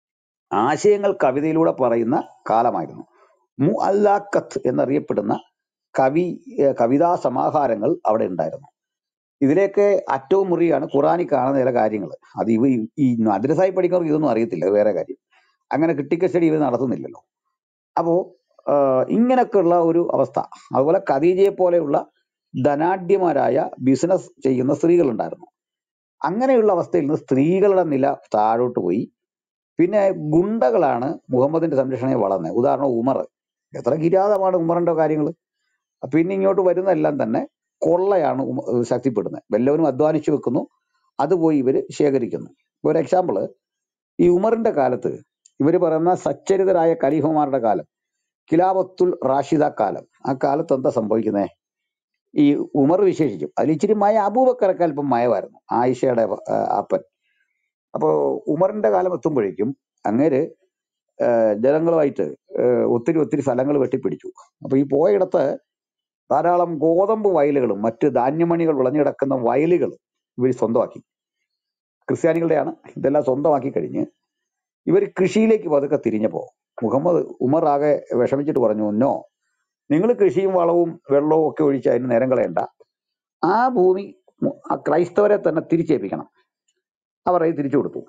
Speaker 1: ആശയങ്ങൾ കവിതയിലൂടെ പറയുന്ന കാലമായിരുന്നു മു അല്ലാക്കത്ത് എന്നറിയപ്പെടുന്ന കവി ഏർ കവിതാ സമാഹാരങ്ങൾ അവിടെ ഉണ്ടായിരുന്നു ഇതിലേക്ക് അറ്റവും മുറിയാണ് ഖുറാനിൽ കാണുന്ന ചില കാര്യങ്ങൾ അത് ഇവ ഈ മദ്രസായി പഠിക്കുന്നവർക്ക് ഇതൊന്നും അറിയത്തില്ല അത് വേറെ കാര്യം അങ്ങനെ ക്രിട്ടിക്കൽ ഇവർ നടത്തുന്നില്ലല്ലോ അപ്പോ ആഹ് ഇങ്ങനൊക്കെയുള്ള ഒരു അവസ്ഥ അതുപോലെ ഖദീജയെ പോലെയുള്ള ധനാഢ്യമാരായ ബിസിനസ് ചെയ്യുന്ന സ്ത്രീകൾ ഉണ്ടായിരുന്നു അങ്ങനെയുള്ള അവസ്ഥയിൽ നിന്ന് സ്ത്രീകളുടെ നില താഴോട്ട് പോയി പിന്നെ ഗുണ്ടകളാണ് മുഹമ്മദിന്റെ സംരക്ഷണയെ വളർന്നത് ഉദാഹരണം ഉമർ എത്ര കിരാതമാണ് ഉമറിന്റെ കാര്യങ്ങൾ പിന്നെ ഇങ്ങോട്ട് വരുന്നതെല്ലാം തന്നെ കൊള്ളയാണ് ഉമ- ശക്തിപ്പെടുന്നത് വല്ലവനും അധ്വാനിച്ചു വെക്കുന്നു അത് പോയി ഇവര് ശേഖരിക്കുന്നു ഒരു എക്സാമ്പിള് ഈ ഉമറിന്റെ കാലത്ത് ഇവര് പറയുന്ന സച്ചരിതരായ ഖലീഫമാരുടെ കാലം ഖിലാഫത്തുൽ റാഷിദ കാലം ആ കാലത്ത് എന്താ സംഭവിക്കുന്നത് ഈ ഉമർ വിശേഷിച്ചും അതിൽ ഇച്ചിരി മയ അബൂബക്കറൊക്കെ അല്പം മയമായിരുന്നു ആയിഷയുടെ ആ, അപ്പൻ അപ്പോ ഉമറിന്റെ കാലം എത്തുമ്പോഴേക്കും അങ്ങേര് ആ, ജനങ്ങളുമായിട്ട് ആ, ഒത്തിരി ഒത്തിരി സ്ഥലങ്ങൾ വെട്ടിപ്പിടിച്ചു അപ്പൊ ഈ പോയിടത്ത് ധാരാളം ഗോതമ്പ് വയലുകളും മറ്റ് ധാന്യമണികൾ വിളഞ്ഞു കിടക്കുന്ന വയലുകൾ ഇവർ സ്വന്തമാക്കി ക്രിസ്ത്യാനികളുടെയാണ് ഇതെല്ലാം സ്വന്തമാക്കി കഴിഞ്ഞ് ഇവർ കൃഷിയിലേക്ക് പതുക്കെ തിരിഞ്ഞപ്പോ മുഹമ്മദ് ഉമർ ആകെ വിഷമിച്ചിട്ട് പറഞ്ഞു നോ നിങ്ങൾ കൃഷിയും വളവും വെള്ളവും ഒക്കെ ഒഴിച്ച് അതിന് നേരം കളയണ്ട ആ ഭൂമി മു- ആ ക്രൈസ്തവരെ തന്നെ തിരിച്ചേൽപ്പിക്കണം അവർ അത് തിരിച്ചു കൊടുത്തു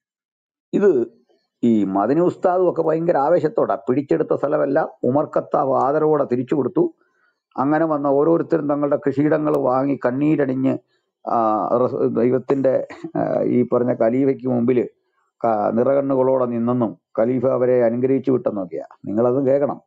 Speaker 1: ഇത് ഈ മദനി ഉസ്താദും ഒക്കെ ഭയങ്കര ആവേശത്തോടെ പിടിച്ചെടുത്ത സ്ഥലമെല്ലാം ഉമർ ഖത്താബ് ആദരവോടെ തിരിച്ചു കൊടുത്തു അങ്ങനെ വന്ന ഓരോരുത്തരും തങ്ങളുടെ കൃഷിയിടങ്ങൾ വാങ്ങി കണ്ണീരണിഞ്ഞ് ആ, റസ്- ദൈവത്തിന്റെ ആ, ഈ പറഞ്ഞ ഖലീഫയ്ക്ക് മുമ്പിൽ നിറകണ്ണുകളോടെ നിന്നെന്നും ഖലീഫ അവരെ അനുഗ്രഹിച്ചു വിട്ടെന്നൊക്കെയാ നിങ്ങളത് കേൾക്കണം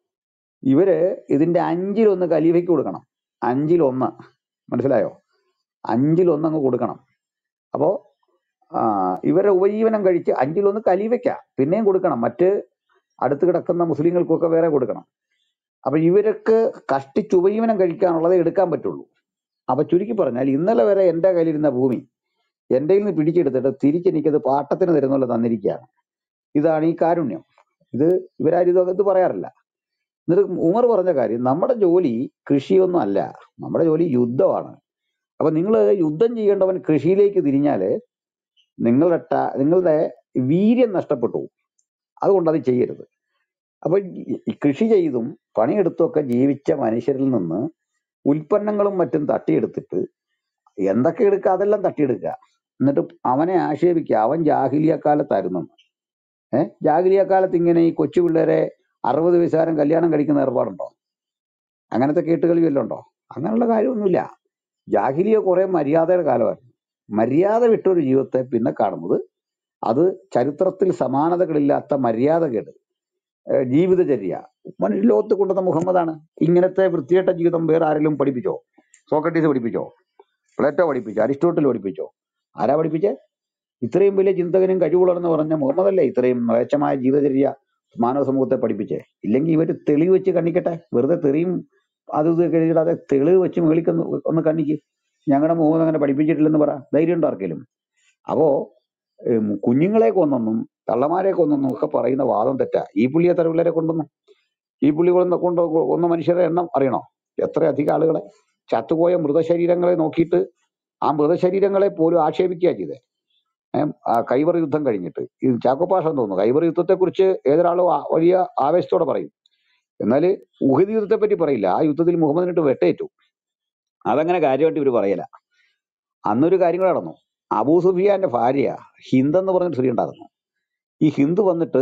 Speaker 1: ഇവര് ഇതിന്റെ അഞ്ചിലൊന്ന് ഖലീഫയ്ക്ക് കൊടുക്കണം അഞ്ചിലൊന്ന് മനസ്സിലായോ അഞ്ചിലൊന്ന് അങ്ങ് കൊടുക്കണം അപ്പോ ആ, ഇവരുടെ ഉപജീവനം കഴിച്ച് അഞ്ചിലൊന്ന് ഖലീഫയ്ക്ക പിന്നെയും കൊടുക്കണം മറ്റ് അടുത്ത് കിടക്കുന്ന മുസ്ലിങ്ങൾക്കൊക്കെ വേറെ കൊടുക്കണം അപ്പൊ ഇവർക്ക് കഷ്ടിച്ച് ഉപജീവനം കഴിക്കാനുള്ളത് എടുക്കാൻ പറ്റുള്ളൂ അപ്പൊ ചുരുക്കി പറഞ്ഞാൽ ഇന്നലെ വരെ എന്റെ കയ്യിലിരുന്ന ഭൂമി എന്റെ നിന്ന് പിടിച്ചെടുത്തിട്ട് തിരിച്ചെനിക്കത് പാട്ടത്തിന് തരുന്നുള്ള തന്നിരിക്കുകയാണ് ഇതാണ് ഈ കാരുണ്യം ഇത് ഇവരാരും ഇത് ഇത് പറയാറില്ല എന്നിട്ട് ഉമർ പറഞ്ഞ കാര്യം നമ്മുടെ ജോലി കൃഷിയൊന്നും അല്ല നമ്മുടെ ജോലി യുദ്ധമാണ് അപ്പൊ നിങ്ങൾ യുദ്ധം ചെയ്യേണ്ടവൻ കൃഷിയിലേക്ക് തിരിഞ്ഞാല് നിങ്ങളുടെ ട- നിങ്ങളുടെ വീര്യം നഷ്ടപ്പെട്ടു പോകും. അതുകൊണ്ട് അത് ചെയ്യരുത് അപ്പൊ ഈ ഈ കൃഷി ചെയ്തും പണിയെടുത്തും ഒക്കെ ജീവിച്ച മനുഷ്യരിൽ നിന്ന് ഉൽപ്പന്നങ്ങളും മറ്റും തട്ടിയെടുത്തിട്ട് എന്തൊക്കെ എടുക്കുക അതെല്ലാം തട്ടിയെടുക്കുക എന്നിട്ട് അവനെ ആക്ഷേപിക്കുക അവൻ ജാഹിലിയ കാലത്തായിരുന്നു ഏഹ് ജാഹിലിയ കാലത്ത് ഇങ്ങനെ ഈ കൊച്ചു പിള്ളേരെ അറുപത് വയസ്സുകാരൻ കല്യാണം കഴിക്കുന്ന ഏർപ്പാടുണ്ടോ അങ്ങനത്തെ കേട്ടുകളി വല്ലതും ഉണ്ടോ അങ്ങനെയുള്ള കാര്യമൊന്നുമില്ല ജാഹിലിയ കുറെ മര്യാദയുടെ കാലമായിരുന്നു മര്യാദ വിട്ടൊരു ജീവിതത്തെ പിന്നെ കാണുന്നത് അത് ചരിത്രത്തിൽ സമാനതകളില്ലാത്ത മര്യാദകേട് ഏഹ് ജീവിതചര്യ മനുഷ്യ ലോകത്ത് കൊണ്ടുവന്ന മുഹമ്മദാണ് ഇങ്ങനത്തെ വൃത്തികെട്ട ജീവിതം വേറെ ആരെങ്കിലും പഠിപ്പിച്ചോ സോക്രട്ടീസ് പഠിപ്പിച്ചോ പ്ലേറ്റോ പഠിപ്പിച്ചോ അരിസ്റ്റോട്ടിൽ പഠിപ്പിച്ചോ ആരാ പഠിപ്പിച്ചേ ഇത്രയും വലിയ ചിന്തകനും കഴിവുള്ളതെന്ന് പറഞ്ഞ മുഹമ്മദ് അല്ലേ ഇത്രയും മ്ലേച്ഛമായ ജീവിതചര്യ മാനവ സമൂഹത്തെ പഠിപ്പിച്ചേ ഇല്ലെങ്കിൽ ഇവര് തെളിവ് വെച്ച് കണ്ണിക്കട്ടെ വെറുതെ തെറിയും അത് ഇത് എഴുതിയിടാതെ തെളിവ് വെച്ച് മേളിക്കൊന്ന് ഒന്ന് കണ്ണിക്ക് ഞങ്ങളുടെ മുഹമ്മദ് അങ്ങനെ പഠിപ്പിച്ചിട്ടില്ലെന്ന് പറ ധൈര്യം ഉണ്ടോ ആർക്കെങ്കിലും അപ്പോ ഉം, കുഞ്ഞുങ്ങളെ കൊന്നെന്നും തള്ളമാരെ കൊന്നെന്നും ഒക്കെ പറയുന്ന വാദം തെറ്റാ ഈ പുള്ളി എത്ര പിള്ളേരെ കൊണ്ടുവന്നു ഈ പുള്ളി കൊന്ന കൊണ്ട് കൊന്ന മനുഷ്യരുടെ എണ്ണം അറിയണോ എത്ര അധികം ആളുകളെ ചത്തുപോയ മൃതശരീരങ്ങളെ നോക്കിയിട്ട് ആ മൃതശരീരങ്ങളെ പോലും ആക്ഷേപിക്കുക ചെയ്തേ ഏഹ് ആ കൈവർ യുദ്ധം കഴിഞ്ഞിട്ട് ഈ ചാക്കോപ്പാഷം തോന്നുന്നു കൈവർ യുദ്ധത്തെ കുറിച്ച് ഏതൊരാളും ആ- വലിയ ആവേശത്തോടെ പറയും എന്നാൽ ഉഹദ് യുദ്ധത്തെ പറ്റി പറയില്ല ആ യുദ്ധത്തിൽ മുഹമ്മദിനിട്ട് വെട്ടേറ്റു അതങ്ങനെ കാര്യമായിട്ട് ഇവർ പറയില്ല അന്നൊരു കാര്യം കൂടെ നടന്നു അബൂ സുഫിയാന്റെ ഭാര്യ ഹിന്ദ് എന്ന് പറഞ്ഞൊരു സ്ത്രീ ഉണ്ടായിരുന്നു ഈ ഹിന്ദ് വന്നിട്ട്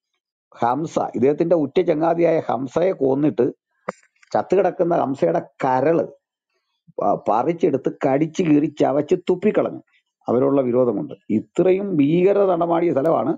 Speaker 1: ഹംസ ഇദ്ദേഹത്തിന്റെ ഉറ്റ ചങ്ങാതിയായ ഹംസയെ കൊന്നിട്ട് ചത്തുകിടക്കുന്ന ഹംസയുടെ കരള് പ- പറിച്ചെടുത്ത് കടിച്ചു കീറി ചവച്ച് തുപ്പിക്കളഞ്ഞു അവരുള്ള വിരോധം കൊണ്ട് ഇത്രയും ഭീകരത നടമാടിയ സ്ഥലമാണ്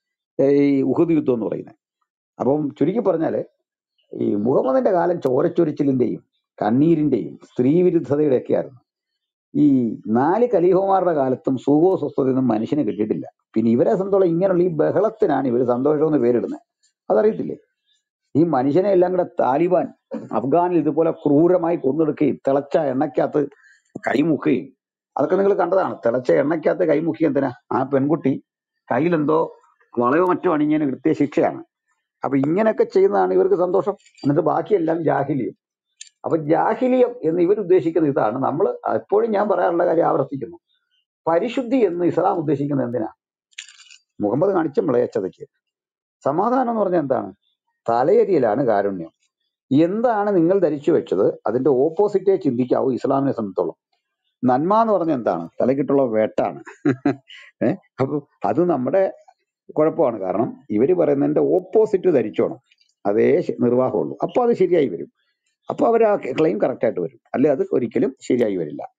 Speaker 1: ഈ ഉഹദ് യുദ്ധം എന്ന് പറയുന്നത് അപ്പം ചുരുക്കി പറഞ്ഞാല് ഈ മുഹമ്മദിന്റെ കാലം ചോരച്ചൊരിച്ചിലിന്റെയും കണ്ണീരിന്റെയും സ്ത്രീവിരുദ്ധതയുടെ ഒക്കെ ആയിരുന്നു ഈ നാല് കലീഹമാരുടെ കാലത്തും സുഖവും സ്വസ്ഥതയൊന്നും മനുഷ്യന് കിട്ടിയിട്ടില്ല പിന്നെ ഇവരെ സംബന്ധിച്ചോളം ഇങ്ങനെയുള്ള ഈ ബഹളത്തിനാണ് ഇവർ സന്തോഷം എന്ന് പേരിടുന്നത് അതറിയത്തില്ലേ ഈ മനുഷ്യനെ എല്ലാം കൂടെ താലിബാൻ അഫ്ഗാനിൽ ഇതുപോലെ ക്രൂരമായി കൊന്നെടുക്കുകയും തിളച്ച എണ്ണയ്ക്കകത്ത് കൈമുക്കുകയും അതൊക്കെ നിങ്ങൾ കണ്ടതാണ് തിളച്ച എണ്ണയ്ക്കകത്ത് കൈമുക്കിയ എന്തിനാ ആ പെൺകുട്ടി കയ്യിലെന്തോ വളയോ മറ്റോ അണിഞ്ഞതിന് കൃത്യ ശിക്ഷയാണ് അപ്പൊ ഇങ്ങനെയൊക്കെ ചെയ്യുന്നതാണ് ഇവർക്ക് സന്തോഷം എന്നിട്ട് ബാക്കിയെല്ലാം ജാഹിലിയം അപ്പൊ ജാഹിലിയം എന്ന് ഇവർ ഉദ്ദേശിക്കുന്ന ഇതാണ് നമ്മൾ എപ്പോഴും ഞാൻ പറയാറുള്ള കാര്യം ആവർത്തിക്കുന്നു പരിശുദ്ധി എന്ന് ഇസ്ലാം ഉദ്ദേശിക്കുന്നത് എന്തിനാ മുഹമ്മദ് കാണിച്ച മ്ലേച്ഛതയ്ക്ക് സമാധാനം എന്ന് പറഞ്ഞാൽ എന്താണ് തലയരിയിലാണ് കാരുണ്യം എന്താണ് നിങ്ങൾ ധരിച്ചു വെച്ചത് അതിന്റെ ഓപ്പോസിറ്റേ ചിന്തിക്കാവൂ ഇസ്ലാമിനെ സംബന്ധിച്ചോളം നന്മ എന്ന് പറഞ്ഞാൽ എന്താണ് തലക്കിട്ടുള്ള വേട്ടാണ് ഏഹ് അപ്പൊ അത് നമ്മുടെ കുഴപ്പമാണ് കാരണം ഇവര് പറയുന്നതിന്റെ ഓപ്പോസിറ്റ് ധരിച്ചോണം അതേ ശ- നിർവാഹമുള്ളൂ അപ്പൊ അത് ശരിയായി വരും അപ്പൊ അവർ ആ ക്ലെയിം കറക്റ്റ് ആയിട്ട് വരും അല്ലെ അത് ഒരിക്കലും ശരിയായി വരില്ല